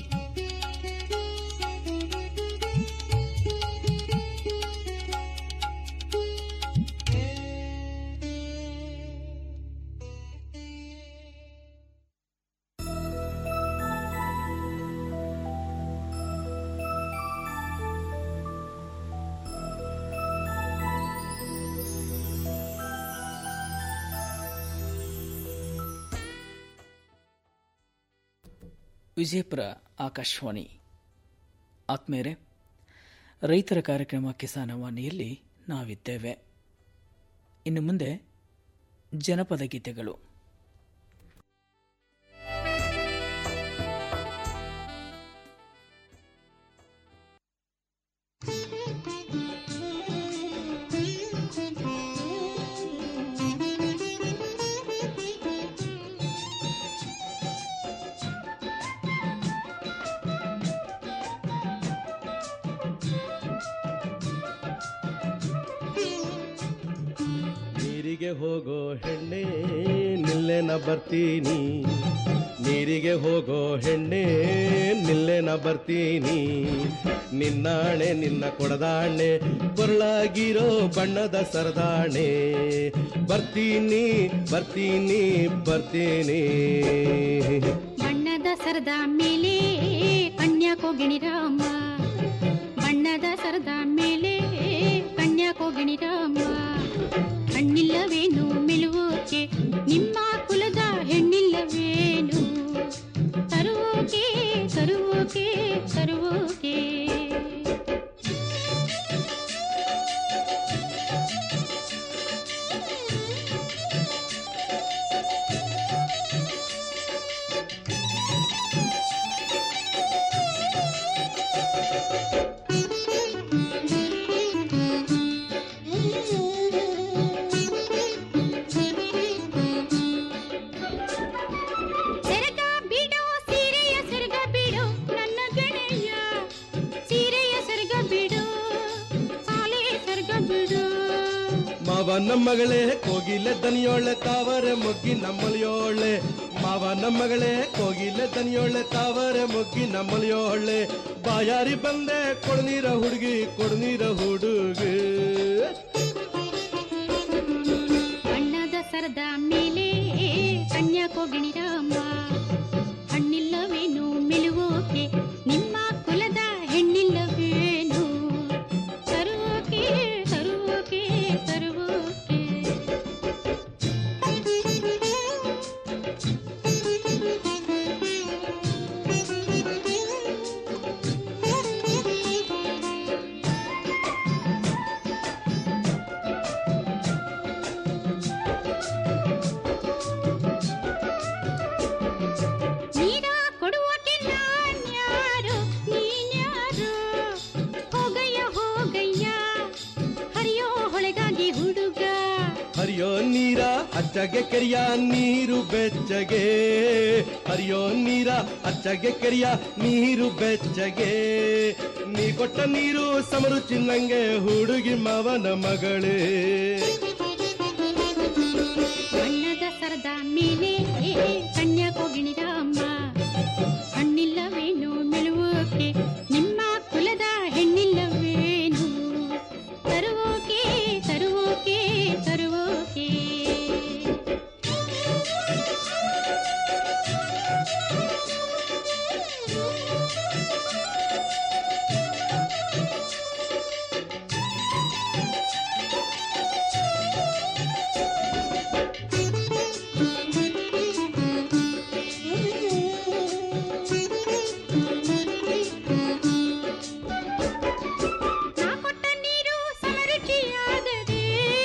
ವಿಜಯಪುರ ಆಕಾಶವಾಣಿ ಆತ್ಮೇರೆ ರೈತರ ಕಾರ್ಯಕ್ರಮ ಕಿಸಾನ ವಾಣಿಯಲ್ಲಿ ನಾವಿದ್ದೇವೆ ಇನ್ನು ಮುಂದೆ ಜನಪದ ಗೀತೆಗಳು ನೀರಿಗೆ ಹೋಗೋ ಹೆಣ್ಣೆ ನಿಲ್ಲೆನ ಬರ್ತೀನಿ ನೀರಿಗೆ ಹೋಗೋ ಹೆಣ್ಣೆ ನಿಲ್ಲೆನ ಬರ್ತೀನಿ ನಿನ್ನಾಣೆ ನಿನ್ನ ಕೊಡದಾಣೆ ಕೊರಳಾಗಿರೋ ಬಣ್ಣದ ಸರದಾಣೆ ಬರ್ತೀನಿ ಬರ್ತೀನಿ ಬರ್ತೀನಿ ಬಣ್ಣದ ಸರದ ಮೇಲೆ ಕನ್ಯಾಕೋಗಿಣಿ ರಾಮ ಬಣ್ಣದ ಸರದ ಮೇಲೆ ಕನ್ಯಾಕೋಗಿಣಿ ರಾಮ ಹಣ್ಣಿಲ್ಲವೇನು ಮೆಲುವೋಕೆ ನಿಮ್ಮ ಕುಲದ ಹೆಣ್ಣಿಲ್ಲವೇನು ತರುವೋಕೆ ತರುವೋಕೆ ತರುವೋಕೆ ಮಾವನ ಮಗಳೇ ಕೋಗಿಲೆ ದನಿಯೋಳೆ ತಾವರೆ ಮೊಗ್ಗಿ ನಮ್ಮಲಿಯೋಳೆ ಮಾವನ ಮಗಳೇ ಕೋಗಿಲೆ ದನಿಯೋಳೆ ತಾವರೆ ಮೊಗ್ಗಿ ನಮ್ಮಲಿಯೋಳೆ ಬಾಯಾರಿ ಬಂದೆ ಕೊಡ್ನೀರ ಹುಡುಗಿ ಕೊಡ್ನೀರ ಹುಡುಗಿ ಬಣ್ಣದ ಸರದ ಮೇಲೆ ಕನ್ಯಾಕೋಗಿಣಿ ರಾಮ ಹಣ್ಣಿಲ್ಲವೇನು ಮೆಲುವೋಕೆ ನಿಮ್ಮ ಕುಲದ ಹೆಣ್ಣಿಲ್ಲವೇನು ತರುವೋಕೆ ತರುವೋಕೆ ತರುವೋಕೆ ನೀರ ಕೊಡುವಕ್ಕೆ ನಾನ್ಯಾರು ನೀನ್ಯಾರು ಹೋಗಯ್ಯ ಹೋಗಯ್ಯ ಹರಿಯೋ ಹೊಳೆಗಾಗಿ ಹುಡುಗ ಹರಿಯೋ ನೀರ ಅಚ್ಚಗೆ ಕೆರಿಯ ನೀರು ಬೆಚ್ಚಗೆ ಹರಿಯೋ ನೀರ ಅಚ್ಚಗೆ ಕೆರಿಯ ನೀರು ಬೆಚ್ಚಗೆ ನೀ ಕೊಟ್ಟ ನೀರು ಸಮರು ಚಿನ್ನಂಗೆ ಹುಡುಗಿ ಮಾವನ ಮಗಳೇ ಬಣ್ಣದ ಸರದ ಮೇಲೆ ಕನ್ಯಾಕೋಗಿಣಿ ರಾಮ ಹಣ್ಣಿಲ್ಲವೇನು ಮೆಲುವೋಕೆ ನಿಮ್ಮ ಕುಲದ ಹೆಣ್ಣಿಲ್ಲವೇನು ತರುವೋಕೆ ತರುವೋಕೆ ತರುವೋಕೆ ನಾ ಕೊಟ್ಟ ನೀರು ಸಮರುಚಿಯಾದರೆ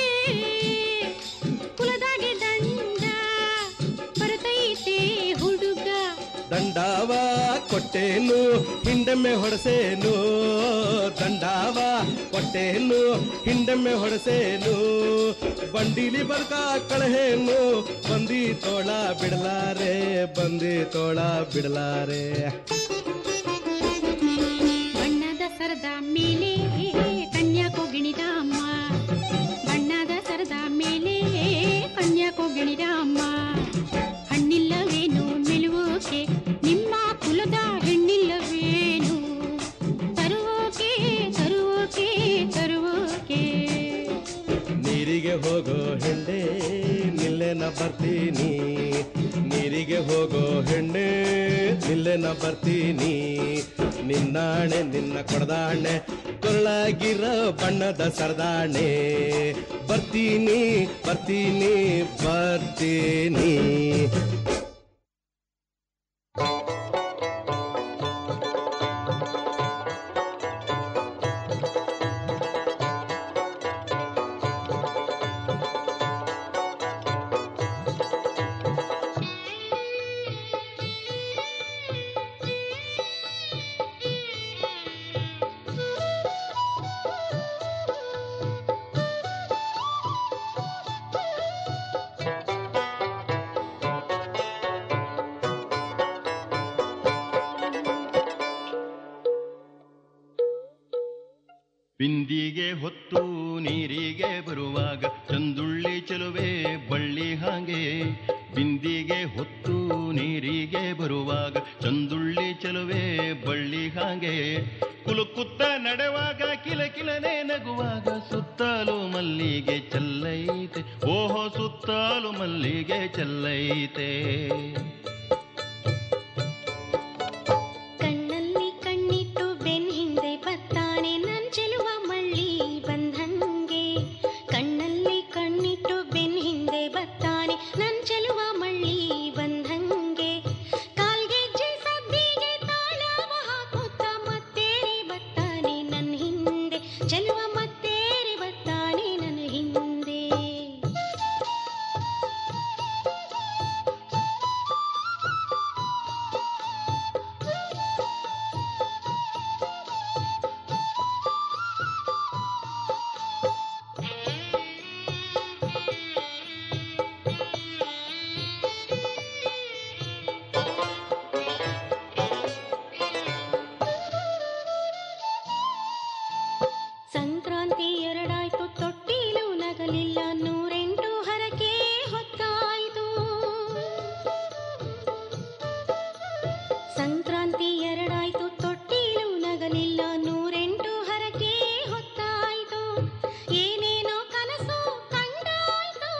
ಕುಲದಾಗೆ ದಂಡ ಬರುತ್ತೈತೆ ಹುಡುಗ ದಂಡಾವ ಕೊಟ್ಟೇನು ಹಿಂಡೆಮ್ಮೆ ಹೊಡೆಸೇನು ದಂಡಾವ ಕೊಟ್ಟೇನು ಹಿಂಡೆಮ್ಮೆ ಹೊಡೆಸೇನು ಬಂಡಿಲಿ ಬರ್ಕ ಕಳಹೇನು ಬಂದಿ ತೋಳ ಬಿಡಲಾರೆ ಬಂದಿ ತೋಳ ಬಿಡಲಾರೆ ಬಣ್ಣದ ಸರದ ಮೇಲೆ ಕನ್ಯಾಕೋಗಿಣಿ ರಾಮ ಬಣ್ಣದ ಸರದ ಮೇಲೆ ಕನ್ಯಾಕೋಗಿಣಿ ರಾಮ ಹಣ್ಣಿಲ್ಲವೇನು ಮೆಲುವೋಕೆ ನಿಮ್ಮ ಕುಲದ ಹೆಣ್ಣಿಲ್ಲವೇನು ತರುವೋಕೆ ತರುವೋಕೆ ತರುವೋಕೆ ನೀರಿಗೆ ಹೋಗೋ ಹೆಣ್ಣೆ ನಿಲ್ಲೆನ ಬರ್ತೀನಿ ನೀರಿಗೆ ಹೋಗೋ ಹೆಣ್ಣೆ ನಿಲ್ಲೆನ ಬರ್ತೀನಿ ನಿನ್ನಾಣೆ ನಿನ್ನ ಕೊಡದಾಣೆ ಕೊರಳಾಗಿರೋ ಬಣ್ಣದ ಸರದಾಣೆ ಬರ್ತೀನಿ ಬರ್ತೀನಿ ಬರ್ತೀನಿ ಬಿಂದಿಗೆ ಹೊತ್ತು ನೀರಿಗೆ ಬರುವಾಗ ಚಂದುಳ್ಳಿ ಚೆಲುವೆ ಬಳ್ಳಿ ಹಾಗೆ ಬಿಂದಿಗೆ ಹೊತ್ತು ನೀರಿಗೆ ಬರುವಾಗ ಚಂದುಳ್ಳಿ ಚೆಲುವೆ ಬಳ್ಳಿ ಹಾಗೆ ಕುಲುಕುತ್ತ ನಡೆವಾಗ ಕಿಲ ಕಿಲನೆ ನಗುವಾಗ ಸುತ್ತಲೂ ಮಲ್ಲಿಗೆ ಚೆಲ್ಲೈತೆ ಓಹೋ ಸುತ್ತಲೂ ಮಲ್ಲಿಗೆ ಚೆಲ್ಲೈತೆ ಕಣ್ಣಲ್ಲಿ ಕಣ್ಣಿಟ್ಟು ಬೆನ್ ಹಿಂದೆ ಬತ್ತಾನೆ ನನ್ ಚೆಲುವ ಮಳ್ಳಿ ಬಂದಂಗೆ ಕಣ್ಣಲ್ಲಿ ಕಣ್ಣಿಟ್ಟು ಬೆನ್ ಹಿಂದೆ ಬತ್ತಾನೆ ನನ್ ಚೆಲುವ ಮಳ್ಳಿ ಬಂದಂಗೆ ಕಾಲ್ಗೆಜ್ಜೆ ಸದ್ದಿಗೆ ತಾಳವ ಹಾಕುತ್ತ ಮತ್ತೇರಿ ಬತ್ತಾನೆ ನನ್ ಹಿಂದೆ ಚೆಲುವ ಮತ್ತೇರಿ ಬತ್ತಾನೆ ನನ್ನ ಹಿಂದೆ ಸಂಕ್ರಾಂತಿಯ